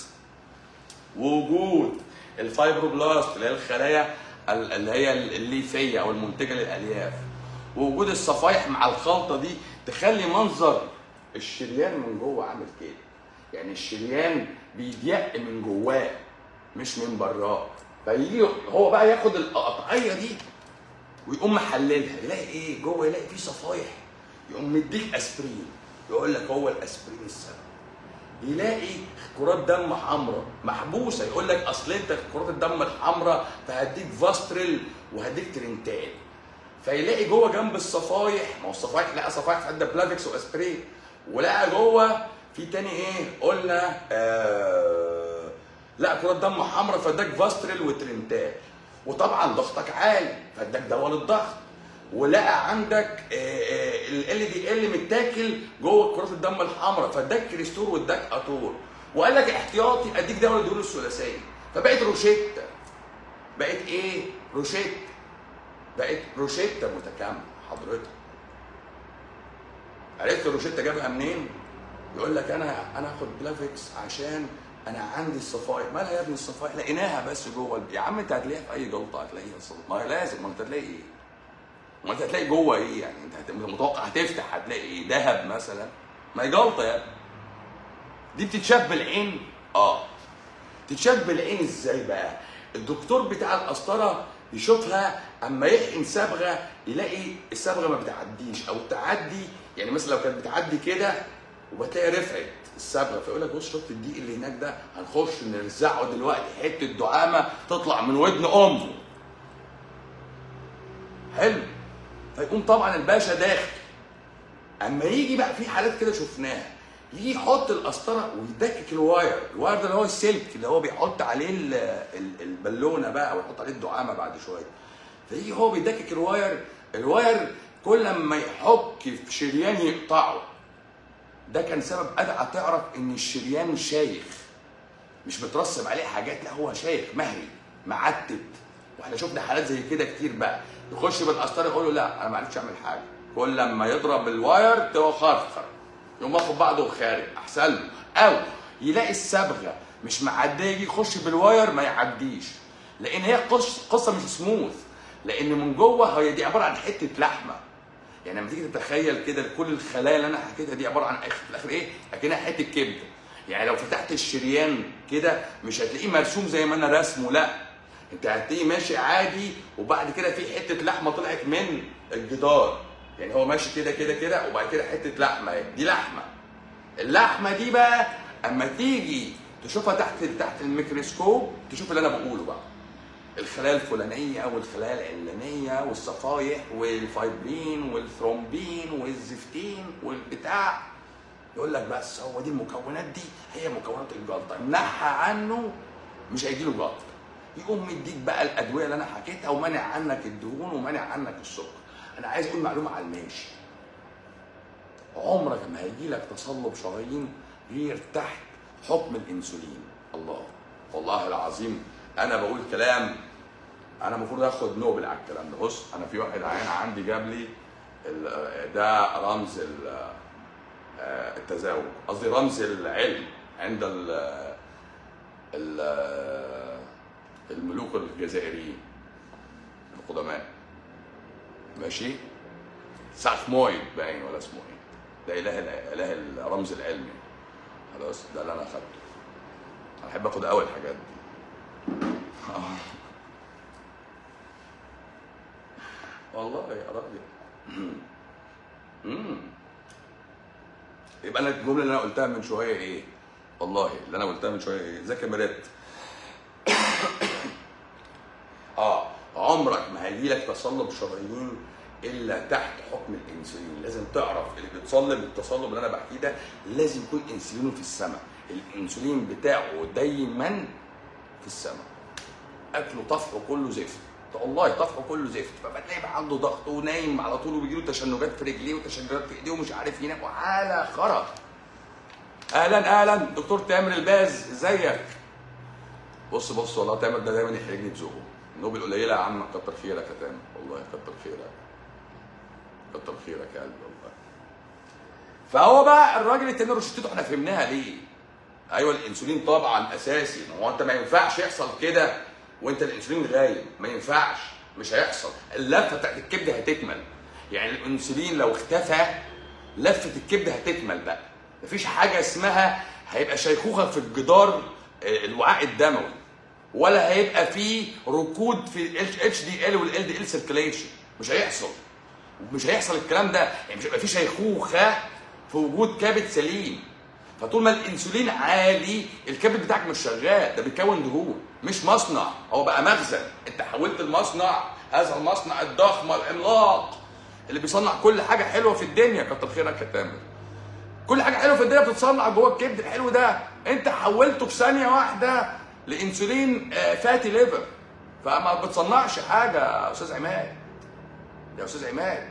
[SPEAKER 1] ووجود الفايبروبلاست اللي هي الخلايا اللي هي الليفيه او المنتجه للالياف ووجود الصفايح مع الخلطه دي تخلي منظر الشريان من جوه عامل كده يعني الشريان بيضيق من جواه مش من براه فيجي هو بقى ياخد القطعيه دي ويقوم محللها يلاقي ايه جوه يلاقي فيه صفايح يقوم مديك اسبرين يقول لك هو الاسبرين السبب يلاقي كرات دم حمراء محبوسه يقول لك اصل انت كرات الدم الحمراء فهديك فاستريل وهديك ترنتال فيلاقي جوه جنب الصفايح ما هو الصفايح لقى صفايح في بلافكس واسبرين ولقى جوه في تاني ايه قلنا آه لا كرات دم حمراء فاداك فاستريل وترنتال وطبعا ضغطك عالي فاداك دواء للضغط ولقى عندك ال دي ال متاكل جوه كرات الدم الحمراء فاداك كريستور واداك اتور وقال لك احتياطي اديك دواء للدهون الثلاثيه فبقت روشيتا بقت ايه؟ روشيتا بقت روشيتا متكامله حضرتك عرفت الروشيتا جابها منين؟ يقول لك انا انا هاخد بلافكس عشان انا عندي الصفائح مالها يا ابني الصفائح لقيناها بس جوه يا عم انت هتلاقيها في اي جلطه هتلاقيها ما لازم ما انت هتلاقي ايه؟ ما انت هتلاقي جوه ايه يعني انت متوقع هتفتح هتلاقي ايه ذهب مثلا ما هي جلطه يعني دي بتتشاف بالعين اه تتشاف بالعين ازاي بقى الدكتور بتاع القسطره يشوفها اما يحقن صبغه يلاقي الصبغه ما بتعديش او تعدي يعني مثلا لو كانت بتعدي كده وبتلاقي رفعت الصبغه فيقول لك بص شفت الدقيق اللي هناك ده هنخش نرزعه دلوقتي حته دعامه تطلع من ودن امه حلو فيقوم طبعا الباشا داخل اما يجي بقى في حالات كده شفناها يجي يحط القسطره ويدكك الواير الواير ده اللي هو السلك اللي هو بيحط عليه البالونه بقى ويحط عليه الدعامه بعد شويه فيجي هو بيدكك الواير الواير كل ما يحك في شريان يقطعه ده كان سبب ادعى تعرف ان الشريان شايخ مش مترسب عليه حاجات لا هو شايخ مهري معتب واحنا شفنا حالات زي كده كتير بقى يخش بالقسطره يقول له لا انا ما عرفتش اعمل حاجه كل لما يضرب الواير تبقى خرخر يقوم واخد بعضه وخارج احسن له او يلاقي الصبغه مش معديه يجي يخش بالواير ما يعديش لان هي قصه مش سموث لان من جوه هي دي عباره عن حته لحمه يعني لما تيجي تتخيل كده كل الخلايا اللي انا حكيتها دي عباره عن في الاخر ايه؟ اكنها حته كبده يعني لو فتحت الشريان كده مش هتلاقيه مرسوم زي ما انا رسمه لا انت هتلاقيه ماشي عادي وبعد كده في حته لحمه طلعت من الجدار يعني هو ماشي كده كده كده وبعد كده حته لحمه اهي دي لحمه اللحمه دي بقى اما تيجي تشوفها تحت تحت الميكروسكوب تشوف اللي انا بقوله بقى الخلايا الفلانيه والخلايا العلانيه والصفائح والفايبرين والثرومبين والزفتين والبتاع يقول لك بس هو دي المكونات دي هي مكونات الجلطه امنعها عنه مش هيجيله جلطه يقوم مديك بقى الادويه اللي انا حكيتها ومانع عنك الدهون ومانع عنك السكر انا عايز اقول معلومه على الماشي عمرك ما هيجي لك تصلب شرايين غير تحت حكم الانسولين الله والله العظيم انا بقول كلام انا المفروض اخد نوبل على الكلام ده بص انا في واحد عين عندي جاب لي ال- ده رمز ال- آه، التزاوج قصدي رمز العلم عند ال ال- الملوك الجزائريين القدماء ماشي ساخمويد باين ولا اسمه ايه ده اله الع- اله الرمز العلمي خلاص ده اللي انا اخدته انا احب اخد اول الحاجات دي آه. والله يا راجل مم. يبقى انا الجمله اللي انا قلتها من شويه ايه والله اللي انا قلتها من شويه ايه ذاك يا مرات اه عمرك ما هيجي لك تصلب شرايين الا تحت حكم الانسولين لازم تعرف اللي بيتصلب التصلب اللي انا بحكيه ده لازم يكون انسولينه في السماء الانسولين بتاعه دايما في السماء اكله طفحه كله زفت والله طفحه كله زفت فبتلاقي بقى عنده ضغط ونايم على طول وبيجيله تشنجات في رجليه وتشنجات في ايديه ومش عارف ينام وحاله خرا اهلا اهلا دكتور تامر الباز ازيك بص بص والله تامر ده دايما يحرجني بذوقه نوبل قليله يا عم كتر خيرك يا تامر والله كتر خيرك كتر خيرك يا قلبي والله فهو بقى الراجل التاني روشتته احنا فهمناها ليه ايوه الانسولين طبعا اساسي ما هو انت ما ينفعش يحصل كده وانت الانسولين غايب ما ينفعش مش هيحصل اللفه بتاعت الكبد هتكمل يعني الانسولين لو اختفى لفه الكبد هتكمل بقى مفيش حاجه اسمها هيبقى شيخوخه في الجدار آه، الوعاء الدموي ولا هيبقى فيه ركود في الاتش دي ال والال دي ال سيركيليشن مش هيحصل مش هيحصل الكلام ده يعني مش هيبقى فيه شيخوخه في وجود كبد سليم فطول ما الانسولين عالي الكبد بتاعك مش شغال ده بيكون دهون مش مصنع هو بقى مخزن انت حولت المصنع هذا المصنع الضخم العملاق اللي بيصنع كل حاجه حلوه في الدنيا كتر خيرك يا تامر كل حاجه حلوه في الدنيا بتتصنع جوه الكبد الحلو ده انت حولته في ثانيه واحده لانسولين آه، فاتي ليفر فما بتصنعش حاجه يا استاذ عماد يا استاذ عماد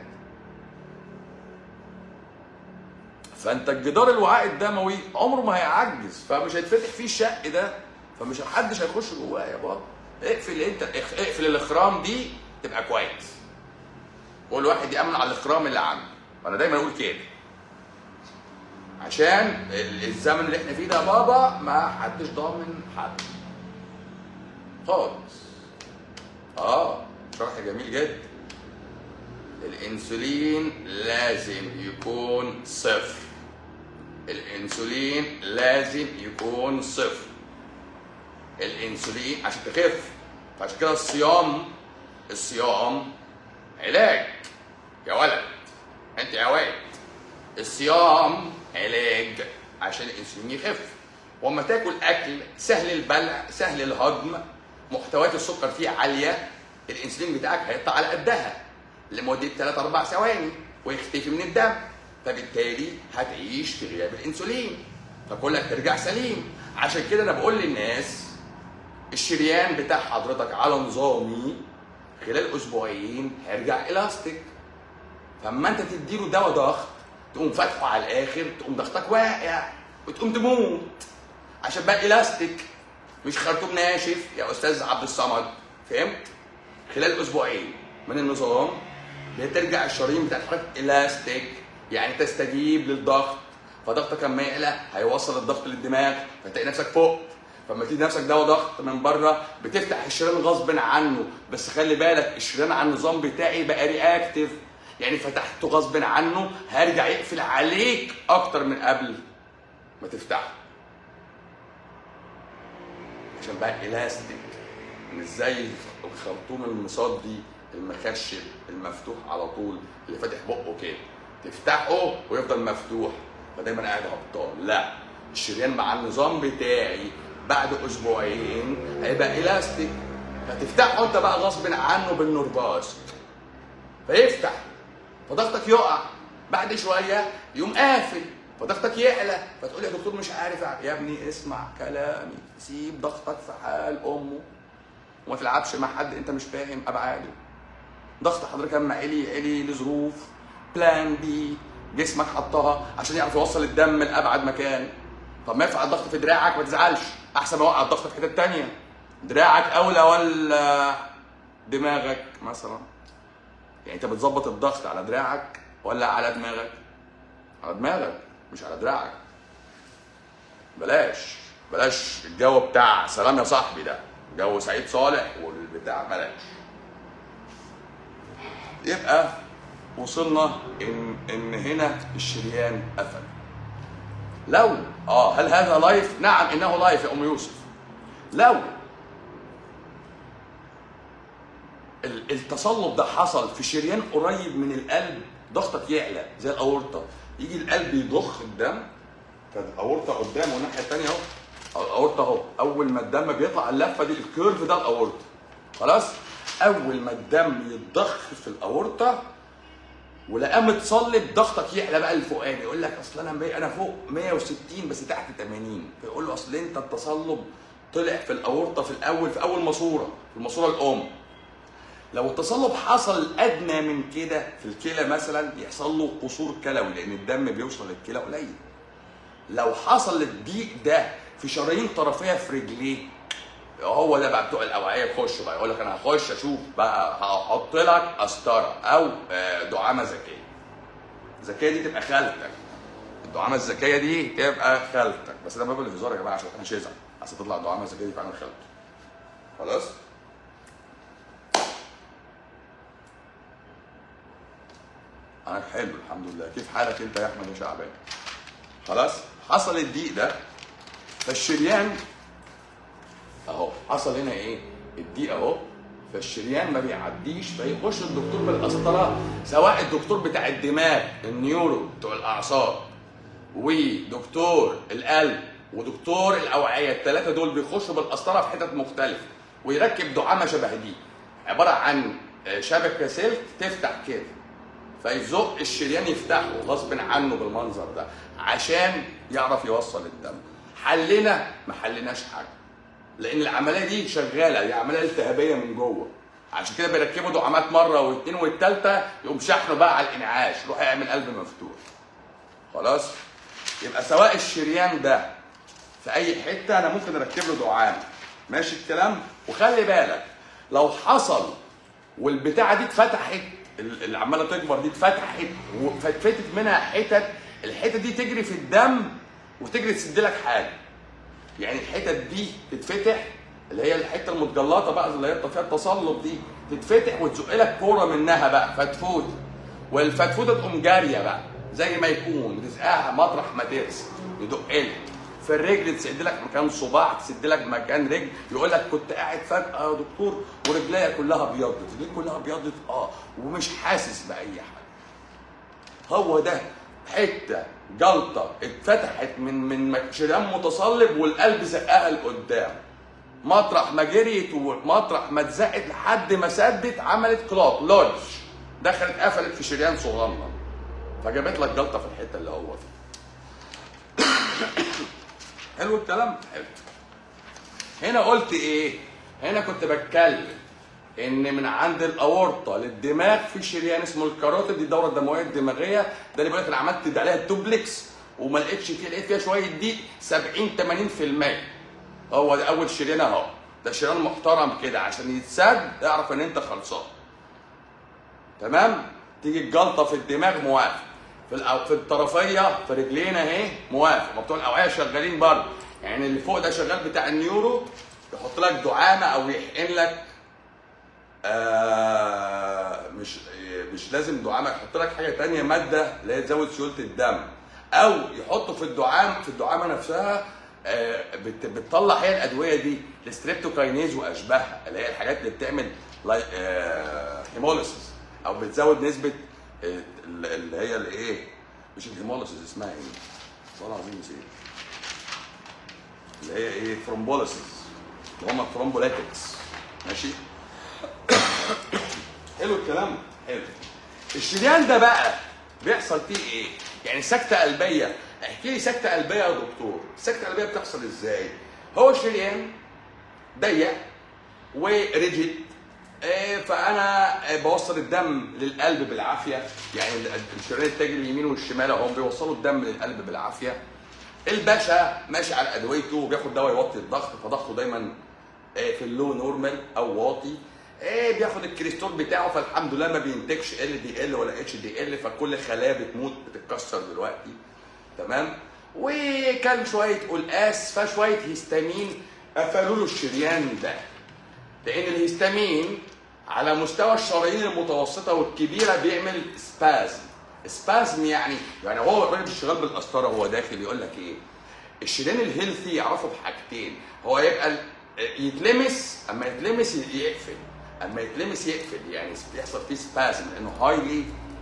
[SPEAKER 1] فانت الجدار الوعاء الدموي عمره ما هيعجز فمش هيتفتح فيه الشق ده فمش محدش هيخش جواه يا بابا اقفل انت اخ- اقفل الاخرام دي تبقى كويس كل واحد يامن على الاخرام اللي عنده انا دايما اقول كده عشان ال- الزمن اللي احنا فيه ده يا بابا ما حدش ضامن حد خالص اه شرح جميل جدا الانسولين لازم يكون صفر الانسولين لازم يكون صفر الانسولين عشان تخف فعشان كده الصيام الصيام علاج يا ولد انت يا واد الصيام علاج عشان الانسولين يخف واما تاكل اكل سهل البلع سهل الهضم محتويات السكر فيه عاليه الانسولين بتاعك هيقطع على قدها لمده 3 4 ثواني ويختفي من الدم فبالتالي هتعيش في غياب الانسولين فكلك ترجع سليم عشان كده انا بقول للناس الشريان بتاع حضرتك على نظامي خلال اسبوعين هيرجع الاستيك فاما انت تديله دواء ضغط تقوم فاتحه على الاخر تقوم ضغطك واقع وتقوم تموت عشان بقى الاستيك مش خرطوم ناشف يا استاذ عبد الصمد فهمت خلال اسبوعين من النظام بترجع الشرايين بتاعت حضرتك الاستيك يعني تستجيب للضغط فضغطك لما يعلى هيوصل الضغط للدماغ فتلاقي نفسك فوق فلما تيجي نفسك دواء ضغط من بره بتفتح الشريان غصب عنه بس خلي بالك الشريان على النظام بتاعي بقى رياكتيف يعني فتحته غصب عنه هيرجع يقفل عليك اكتر من قبل ما تفتحه عشان بقى الاستيك مش زي الخرطوم المصدي المخشب المفتوح على طول اللي فاتح بقه كده تفتحه ويفضل مفتوح فدايما قاعد هبطان لا الشريان مع النظام بتاعي بعد اسبوعين هيبقى الاستيك فتفتحه انت بقى غصب عنه بالنرباس فيفتح فضغطك يقع بعد شويه يقوم قافل فضغطك يعلى فتقول يا دكتور مش عارف أعمل. يا ابني اسمع كلامي سيب ضغطك في حال امه وما تلعبش مع حد انت مش فاهم ابعاده ضغط حضرتك اما علي علي لظروف بلان بي جسمك حطها عشان يعرف يوصل الدم لابعد مكان طب ما يرفع الضغط في دراعك ما تزعلش احسن ما يوقع الضغط في حته تانية دراعك اولى ولا دماغك مثلا يعني انت بتظبط الضغط على دراعك ولا على دماغك على دماغك مش على دراعك بلاش بلاش الجو بتاع سلام يا صاحبي ده جو سعيد صالح والبتاع بلاش يبقى وصلنا ان ان هنا الشريان قفل لو اه هل هذا لايف نعم انه لايف يا ام يوسف لو ال- التصلب ده حصل في شريان قريب من القلب ضغطك يعلى زي الاورطه يجي القلب يضخ الدم فالاورطه قدام والناحيه الثانيه اهو الاورطه اهو اول ما الدم بيطلع اللفه دي الكيرف ده الاورطه خلاص اول ما الدم يتضخ في الاورطه ولقاه متصلب ضغطك يعلى بقى لفوقاني يقول لك اصل انا مي- انا فوق 160 بس تحت 80 فيقول له اصل انت التصلب طلع في الاورطه في الاول في اول ماسوره في الماسوره الام لو التصلب حصل ادنى من كده في الكلى مثلا يحصل له قصور كلوي لان الدم بيوصل للكلى قليل لو حصل الضيق ده في شرايين طرفيه في رجليه هو ده بقى بتوع الاوعيه يخش بقى يقول لك انا هخش اشوف بقى هحط لك قسطره او آه، دعامه ذكيه الذكيه دي تبقى خالتك الدعامه الذكيه دي تبقى خالتك بس ده باب الهزار يا جماعه عشان مش هزعل عشان تطلع الدعامه الذكيه دي فعلا خالته خلاص انا حلو الحمد لله كيف حالك انت يا احمد يا شعبان خلاص حصل الضيق ده فالشريان اهو حصل هنا ايه الضيق اهو فالشريان ما بيعديش فيخش الدكتور بالقسطره سواء الدكتور بتاع الدماغ النيورو بتوع الاعصاب ودكتور القلب ودكتور الاوعيه الثلاثه دول بيخشوا بالقسطره في حتت مختلفه ويركب دعامه شبه دي عباره عن شبكه سلك تفتح كده فيزق الشريان يفتحه غصب عنه بالمنظر ده عشان يعرف يوصل الدم حلنا ما حلناش حاجه لان العمليه دي شغاله دي عمليه التهابيه من جوه عشان كده بيركبوا دعامات مره واثنين والثالثه يقوم شحنه بقى على الانعاش يروح يعمل قلب مفتوح خلاص يبقى سواء الشريان ده في اي حته انا ممكن اركب له دعامه ماشي الكلام وخلي بالك لو حصل والبتاعه دي اتفتحت اللي عماله تكبر دي اتفتحت وفتفتت منها حتت الحتت دي تجري في الدم وتجري تسد لك حاجه يعني الحتت دي تتفتح اللي هي الحته المتجلطه بقى اللي هي فيها التصلب دي تتفتح وتزق لك كوره منها بقى فتفوت والفتفوته تقوم جاريه بقى زي ما يكون رزقها مطرح ما ترسم يدق لك في الرجل تسد لك مكان صباع تسد لك مكان رجل يقول لك كنت قاعد فجاه يا دكتور ورجليا كلها ابيضت رجلي كلها ابيضت اه ومش حاسس باي حاجه هو ده حته جلطه اتفتحت من من شريان متصلب والقلب زقها لقدام مطرح ما جريت ومطرح ما اتزقت لحد ما سدت عملت كلوت لودج دخلت قفلت في شريان صغنن فجابت لك جلطه في الحته اللي هو فيها حلو الكلام حلو هنا قلت ايه هنا كنت بتكلم ان من عند الاورطه للدماغ في شريان اسمه الكاروتيد دي الدوره الدمويه الدماغيه ده اللي بقول لك انا عملت عليها الدوبلكس وما لقيتش فيها لقيت فيها شويه ضيق 70 80% هو ده اول شريان اهو ده شريان محترم كده عشان يتسد اعرف ان انت خلصان تمام تيجي الجلطه في الدماغ موافق في الأو... في الطرفيه في رجلينا اهي موافق ما بتوع الاوعيه شغالين برضه يعني اللي فوق ده شغال بتاع النيورو يحط لك دعامه او يحقن لك آه مش مش لازم دعامه يحط لك حاجه تانية ماده اللي هي تزود سيوله الدم او يحطوا في الدعام في الدعامه نفسها آه بت بتطلع هي الادويه دي الستريبتوكاينيز واشباهها اللي هي الحاجات اللي بتعمل آه هيموليسيس او بتزود نسبه آه اللي هي الايه مش الهيموليسيس اسمها ايه؟ والله العظيم نسيت اللي هي ايه ثرومبوليسيس اللي هم الثرومبوليتكس ماشي حلو الكلام حلو الشريان ده بقى بيحصل فيه ايه يعني سكته قلبيه احكي لي سكته قلبيه يا دكتور السكته القلبيه بتحصل ازاي هو الشريان ضيق وريجيد إيه، فانا بوصل الدم للقلب بالعافيه يعني الشريان التاجي اليمين والشمال هم بيوصلوا الدم للقلب بالعافيه الباشا ماشي على ادويته وبياخد دواء يوطي الضغط فضغطه دايما إيه، في اللو نورمال او واطي ايه بياخد الكريستول بتاعه فالحمد لله ما بينتجش ال دي ال ولا اتش دي ال فكل خلايا بتموت بتتكسر دلوقتي تمام وكان شويه قلقاس فشويه هيستامين قفلوا له الشريان ده لان الهيستامين على مستوى الشرايين المتوسطه والكبيره بيعمل سبازم سبازم يعني يعني هو الراجل مش شغال بالقسطره هو داخل يقول لك ايه الشريان الهيلثي يعرفه بحاجتين هو يبقى ال- يتلمس اما يتلمس يقفل اما يتلمس يقفل يعني بيحصل فيه سبازم لانه هايلي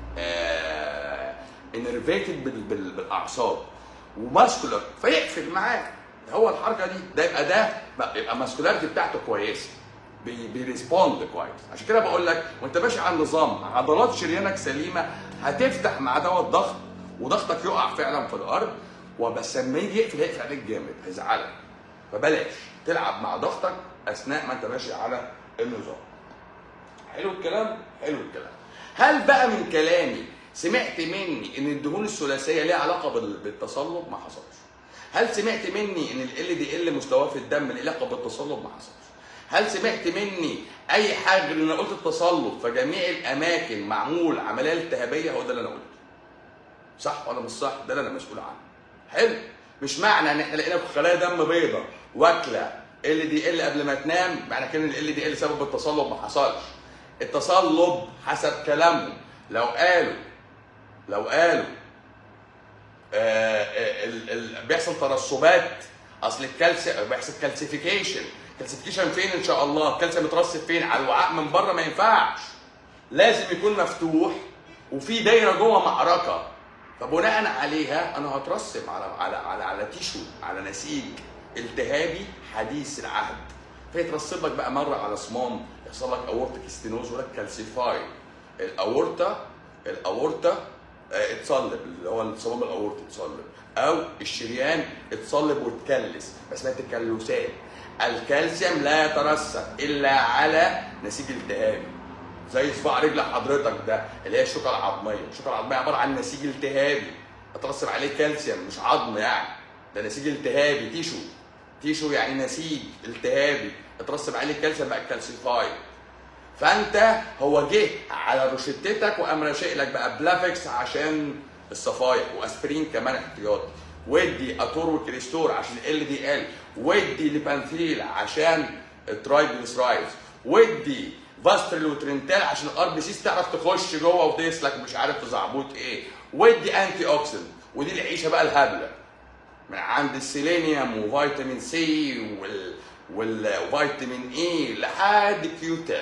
[SPEAKER 1] انرفيتد بالاعصاب وماسكولار فيقفل معاه هو الحركه دي ده يبقى ده بقى- يبقى الماسكولاريتي بتاعته كويسه بي- بيريسبوند كويس عشان كده بقول لك وانت ماشي على النظام عضلات شريانك سليمه هتفتح مع دواء الضغط وضغطك يقع فعلا في الارض وبس لما يجي يقفل هيقفل عليك جامد هيزعلك فبلاش تلعب مع ضغطك اثناء ما انت ماشي على النظام حلو الكلام حلو الكلام هل بقى من كلامي سمعت مني ان الدهون الثلاثيه ليها علاقه بال- بالتصلب ما حصلش هل سمعت مني ان ال دي ال مستواه في الدم له علاقه بالتصلب ما حصلش هل سمعت مني اي حاجه ان انا قلت التصلب في جميع الاماكن معمول عمليه التهابيه هو ده اللي انا قلته صح ولا مش صح ده اللي انا مسؤول عنه حلو مش معنى ان احنا لقينا خلايا دم بيضاء واكله ال دي ال قبل ما تنام معنى كده ان ال دي ال سبب التصلب ما حصلش التصلب حسب كلامهم لو قالوا لو قالوا آه، آه، ال- ال- بيحصل ترسبات اصل الكالسيوم بيحصل كالسيفيكيشن كالسيفيكيشن فين ان شاء الله الكالسيوم مترسب فين على الوعاء من بره ما ينفعش لازم يكون مفتوح وفي دايره جوه معركه فبناء عليها انا هترسب على على على على تيشو على نسيج التهابي حديث العهد فيترسب لك بقى مره على صمام يحصل لك اورتيك ستينوز ولا كالسيفاي الاورتا الاورتا آه، اتصلب اللي هو الصمام الاورطي اتصلب او الشريان اتصلب واتكلس بس ما تكلسات الكالسيوم لا يترسب الا على نسيج التهابي زي صباع رجل حضرتك ده اللي هي الشوكه العظميه الشوكه العظميه عباره عن نسيج التهابي اترسب عليه كالسيوم مش عظم يعني ده نسيج التهابي تيشو تيشو يعني نسيج التهابي اترسب عليه كالسيوم بقى كالسيفاي فانت هو جه على روشتتك وقام راشق لك بقى بلافكس عشان الصفايح واسبرين كمان احتياطي ودي اتور وكريستور عشان ال دي ال ودي ليبانثيل عشان الترايجليسرايدز ودي فاستريل وترنتال عشان الار بي سيس تعرف تخش جوه وتسلك مش عارف في زعبوط ايه ودي انتي اوكسيدنت ودي العيشه بقى الهبله من عند السيلينيوم وفيتامين سي وال والفيتامين اي لحد كيو 10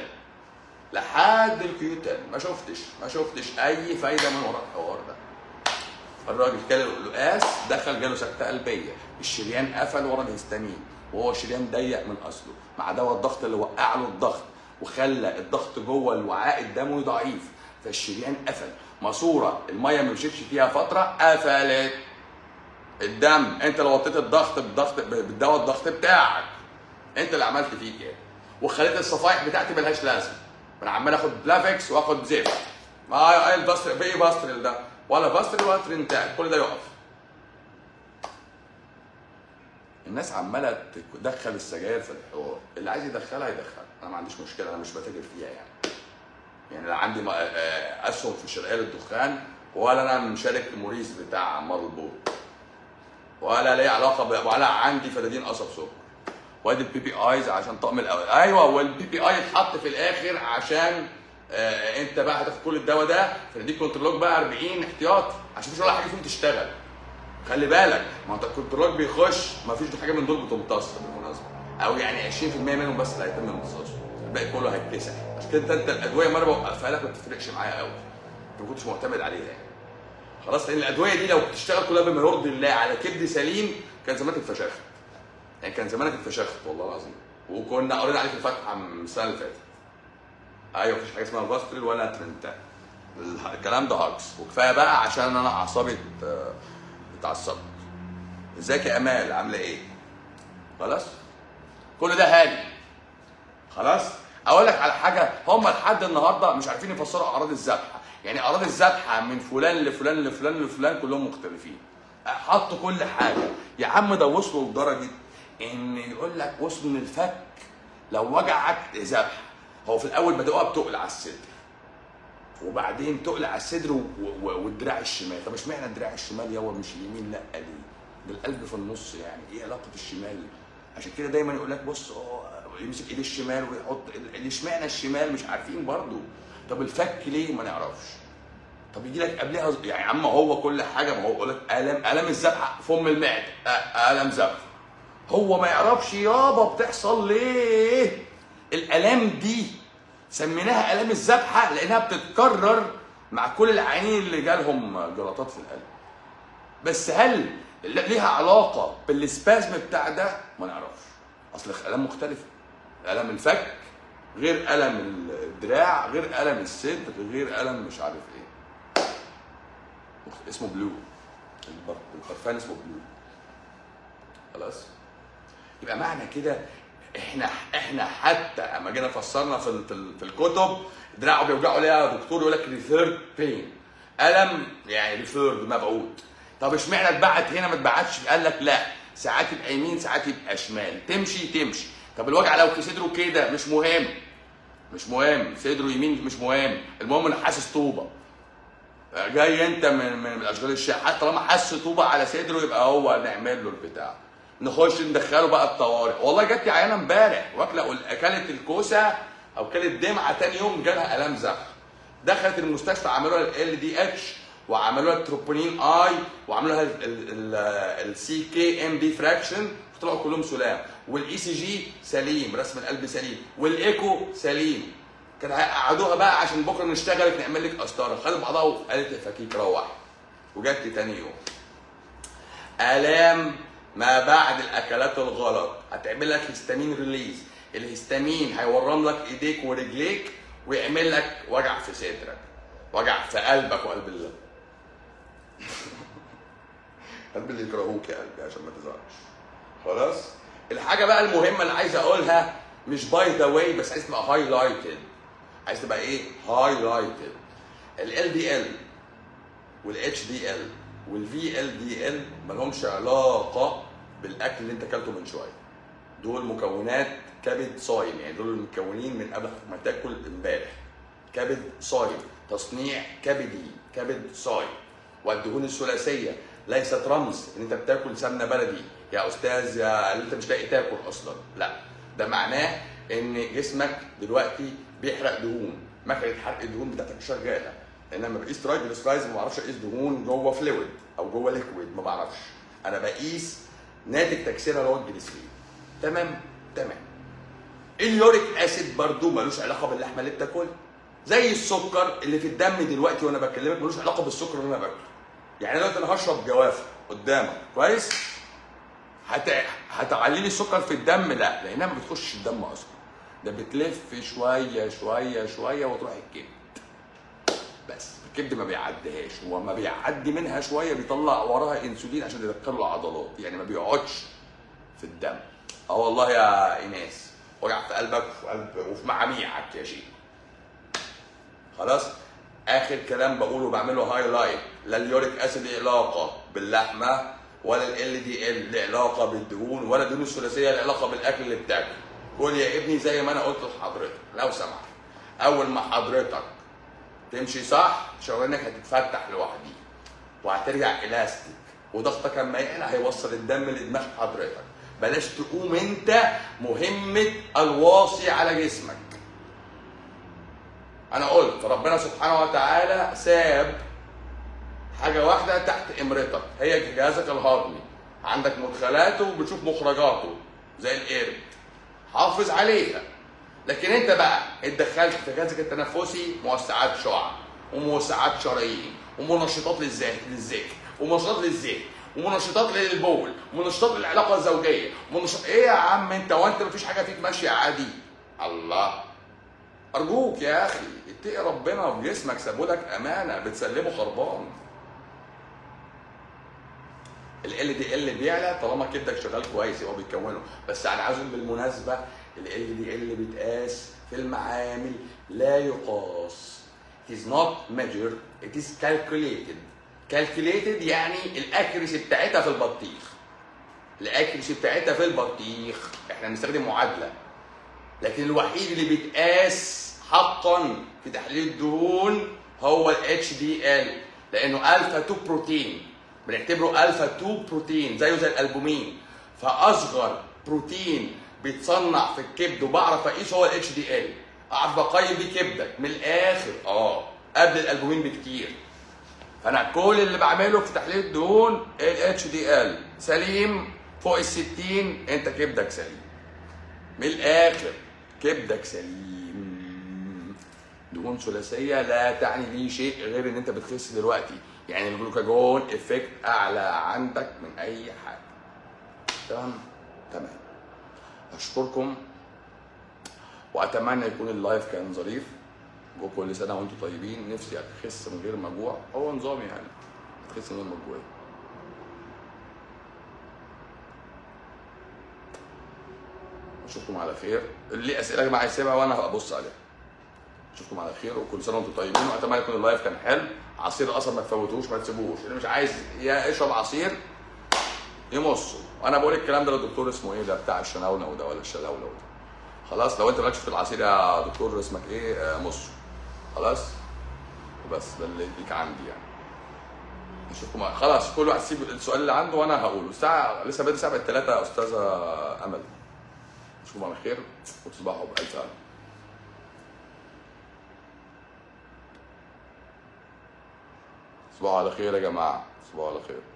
[SPEAKER 1] لحد الكيو 10 ما شفتش ما شفتش اي فايده من ورا الحوار ده الراجل كان القلقاس دخل جاله سكته قلبيه الشريان قفل ورا الهستامين وهو شريان ضيق من اصله مع دواء الضغط اللي وقع له الضغط وخلى الضغط جوه الوعاء الدموي ضعيف فالشريان قفل ماسوره الميه ما مشيتش فيها فتره قفلت الدم انت لو وطيت الضغط بالضغط بالدواء الضغط بتاعك انت اللي عملت فيه كده وخليت الصفائح بتاعتي ملهاش لازمه انا عمال اخد بلافكس واخد زفت ما ايه الباستر بايه باسترل ده ولا باسترل ولا ترنتال كل ده يقف الناس عماله تدخل السجاير في الحوار اللي عايز يدخلها يدخلها انا ما عنديش مشكله انا مش بتاجر فيها يعني يعني لا عندي م- آه، اسهم في شرقيه للدخان ولا انا مشارك موريس بتاع مارلبو ولا ليه علاقه ب... ولا عندي فدادين قصب سكر وادي البي بي ايز عشان طقم الاول ايوه والبي بي اي اتحط في الاخر عشان آه انت بقى هتاخد كل الدواء ده فديك كنترولوج بقى 40 احتياطي عشان مفيش ولا حاجه فيهم تشتغل خلي بالك ما انت الكنترولوج بيخش ما فيش حاجه من دول بتمتص بالمناسبه او يعني 20% منهم بس اللي هيتم امتصاصه الباقي كله هيتكسح عشان كده انت الادويه ما انا بوقفها لك ما بتفرقش معايا قوي ما كنتش معتمد عليها يعني خلاص لان الادويه دي لو بتشتغل كلها بما يرضي الله على كبد سليم كان زمان اتفشخت يعني كان زمانك اتفشخت والله العظيم وكنا قرينا عليك الفاتحه من السنه اللي فاتت ايوه مفيش حاجه اسمها باستريل ولا ترنتان الكلام ده هاكس وكفايه بقى عشان انا اعصابي ات- اتعصبت ازيك يا امال عامله ايه خلاص كل ده هادي خلاص اقول لك على حاجه هم لحد النهارده مش عارفين يفسروا اعراض الذبحه يعني اعراض الذبحه من فلان لفلان لفلان لفلان كلهم مختلفين حطوا كل حاجه يا عم ده وصلوا لدرجه ان يقول لك وصلوا ان الفك لو وجعك ذبح هو في الاول بدأوها بتقل على الصدر وبعدين تقل على الصدر و- و- والدراع الشمال طب اشمعنى الدراع الشمال يابا مش اليمين لا ليه ده القلب في النص يعني ايه علاقه الشمال عشان كده دايما يقول لك بص هو يمسك ايد الشمال ويحط ال- اشمعنى الشمال مش عارفين برضو طب الفك ليه ما نعرفش طب يجي لك قبلها ز- يعني يا عم هو كل حاجه ما هو يقول لك الم الم الذبحه فم المعده أ- الم ذبح هو ما يعرفش يابا بتحصل ليه الالام دي سميناها الام الذبحه لانها بتتكرر مع كل العيانين اللي جالهم جلطات في القلب بس هل ليها علاقه بالسبازم بتاع ده ما نعرفش اصل الالام مختلفه الم الفك غير الم الدراع غير الم الصدر غير الم مش عارف ايه مخ- اسمه بلو البر- البرفان اسمه بلو خلاص يبقى معنى كده احنا احنا حتى اما جينا فسرنا في ال- في, ال- في الكتب دراعه بيوجعه ليه يا دكتور يقول لك ريفيرد بين الم يعني ريفيرد مبعوث طب اشمعنى اتبعت هنا ما اتبعتش قال لك لا ساعات يبقى يمين ساعات يبقى شمال تمشي تمشي طب الوجع لو في صدره كده مش مهم مش مهم صدره يمين مش مهم المهم انه حاسس طوبه جاي انت من من من اشغال الشقه حتى طالما حس طوبه على صدره يبقى هو نعمل له البتاع نخش ندخله بقى الطوارئ والله جات لي عيانه امبارح واكله اكلت الكوسه او كلت دمعه تاني يوم جالها الام ذبح دخلت المستشفى عملوا لها ال دي اتش وعملوا لها تروبونين اي وعملوا لها السي كي ام دي فراكشن طلعوا كلهم سلام والاي سي جي سليم رسم القلب سليم والايكو سليم كان هيقعدوها بقى عشان بكره نشتغلك نعمل لك قسطره خدت بعضها وقالت الفكيك روح وجت لي تاني يوم الام ما بعد الاكلات الغلط هتعمل لك هيستامين ريليز الهيستامين هيورم لك ايديك ورجليك ويعمل لك وجع في صدرك وجع في قلبك وقلب الله قلب اللي يكرهوك يا قلبي عشان ما تزعلش خلاص الحاجه بقى المهمه اللي عايز اقولها مش باي ذا واي بس عايز تبقى هايلايتد عايز تبقى ايه هايلايتد ال دي ال والاتش دي ال والفي ال دي ال مالهمش علاقه بالاكل اللي انت اكلته من شويه دول مكونات كبد صايم يعني دول المكونين من قبل ما تاكل امبارح كبد صايم تصنيع كبدي كبد صايم والدهون الثلاثيه ليست رمز ان انت بتاكل سمنه بلدي يا استاذ يا اللي انت مش لاقي تاكل اصلا لا ده معناه ان جسمك دلوقتي بيحرق دهون مكنه حرق الدهون بتاعتك شغاله لان لما بقيس ترايجليسرايدز ما بعرفش اقيس دهون جوه فلويد او جوه ليكويد ما بعرفش انا بقيس ناتج تكسيرها اللي هو الجليسرين تمام تمام اليوريك اسيد برضو ملوش علاقه باللحمه اللي بتاكلها زي السكر اللي في الدم دلوقتي وانا بكلمك ملوش علاقه بالسكر اللي انا باكله يعني دلوقتي انا هشرب جوافه قدامك كويس هت... هتعلي لي السكر في الدم لا لانها ما بتخش الدم اصلا ده بتلف شويه شويه شويه وتروح الكبد بس الكبد ما بيعديهاش هو ما بيعدي منها شويه بيطلع وراها انسولين عشان يدخل له عضلات يعني ما بيقعدش في الدم اه والله يا ايناس وجع في قلبك وفي قلب وفي معاميعك يا شيخ خلاص اخر كلام بقوله بعمله هايلايت لا اليوريك اسيد له علاقه باللحمه ولا ال دي ال له علاقه بالدهون ولا الدهون الثلاثيه له علاقه بالاكل اللي بتاكله كل يا ابني زي ما انا قلت لحضرتك لو سمحت اول ما حضرتك تمشي صح شرايينك هتتفتح لوحديها وهترجع الاستيك وضغطك اما يعلى هيوصل الدم لدماغ حضرتك بلاش تقوم انت مهمه الواصي على جسمك انا قلت ربنا سبحانه وتعالى ساب حاجه واحده تحت امرتك هي جهازك الهضمي عندك مدخلاته وبتشوف مخرجاته زي القرد حافظ عليها لكن انت بقى اتدخلت في جهازك التنفسي موسعات شعاع وموسعات شرايين ومنشطات للذات للذكر ومنشطات للذهن ومنشطات للبول ومنشطات للعلاقه الزوجيه ومنشط... ايه يا عم انت وانت مفيش حاجه فيك ماشيه عادي الله ارجوك يا اخي اتقي ربنا في جسمك سابولك امانه بتسلمه خربان ال دي ال بيعلى طالما كبدك شغال كويس يبقى بيكونه بس انا عايز أقول بالمناسبه ال دي ال بيتقاس في المعامل لا يقاس it is not measured it is calculated calculated يعني الاكيرسي بتاعتها في البطيخ الاكيرسي بتاعتها في البطيخ احنا بنستخدم معادله لكن الوحيد اللي بيتقاس حقا في تحليل الدهون هو الاتش دي ال لانه الفا 2 بروتين بنعتبره الفا 2 بروتين زيه زي الالبومين فاصغر بروتين بيتصنع في الكبد وبعرف اقيسه هو الاتش دي ال اعرف بقيم بيه كبدك من الاخر اه قبل الالبومين بكتير فانا كل اللي بعمله في تحليل الدهون الاتش دي ال سليم فوق ال 60 انت كبدك سليم من الاخر كبدك سليم دهون ثلاثيه لا تعني لي شيء غير ان انت بتخس دلوقتي يعني الجلوكاجون افكت اعلى عندك من اي حاجه تمام تمام اشكركم واتمنى يكون اللايف كان ظريف وكل سنه وانتم طيبين نفسي اخس من غير مجوع هو نظامي يعني تخس من غير مجوع اشوفكم على خير اللي اسئله يا جماعه يسيبها وانا هبص عليها اشوفكم على خير وكل سنه وانتم طيبين واتمنى يكون اللايف كان حلو عصير القصب ما تفوتوش ما تسيبوش اللي مش عايز يا اشرب عصير يمصه وانا بقول الكلام ده للدكتور اسمه ايه ده بتاع الشناونه ده ولا الشلاونه ده خلاص لو انت مالكش في العصير يا دكتور اسمك ايه آه، مصه خلاص وبس ده اللي ليك عندي يعني نشوفكم خلاص كل واحد يسيب السؤال اللي عنده وانا هقوله الساعه لسه بدري الساعه بقت 3 يا استاذه امل نشوفكم على خير وتصبحوا بالف سلامه تصبحوا على خير يا جماعه تصبحوا على خير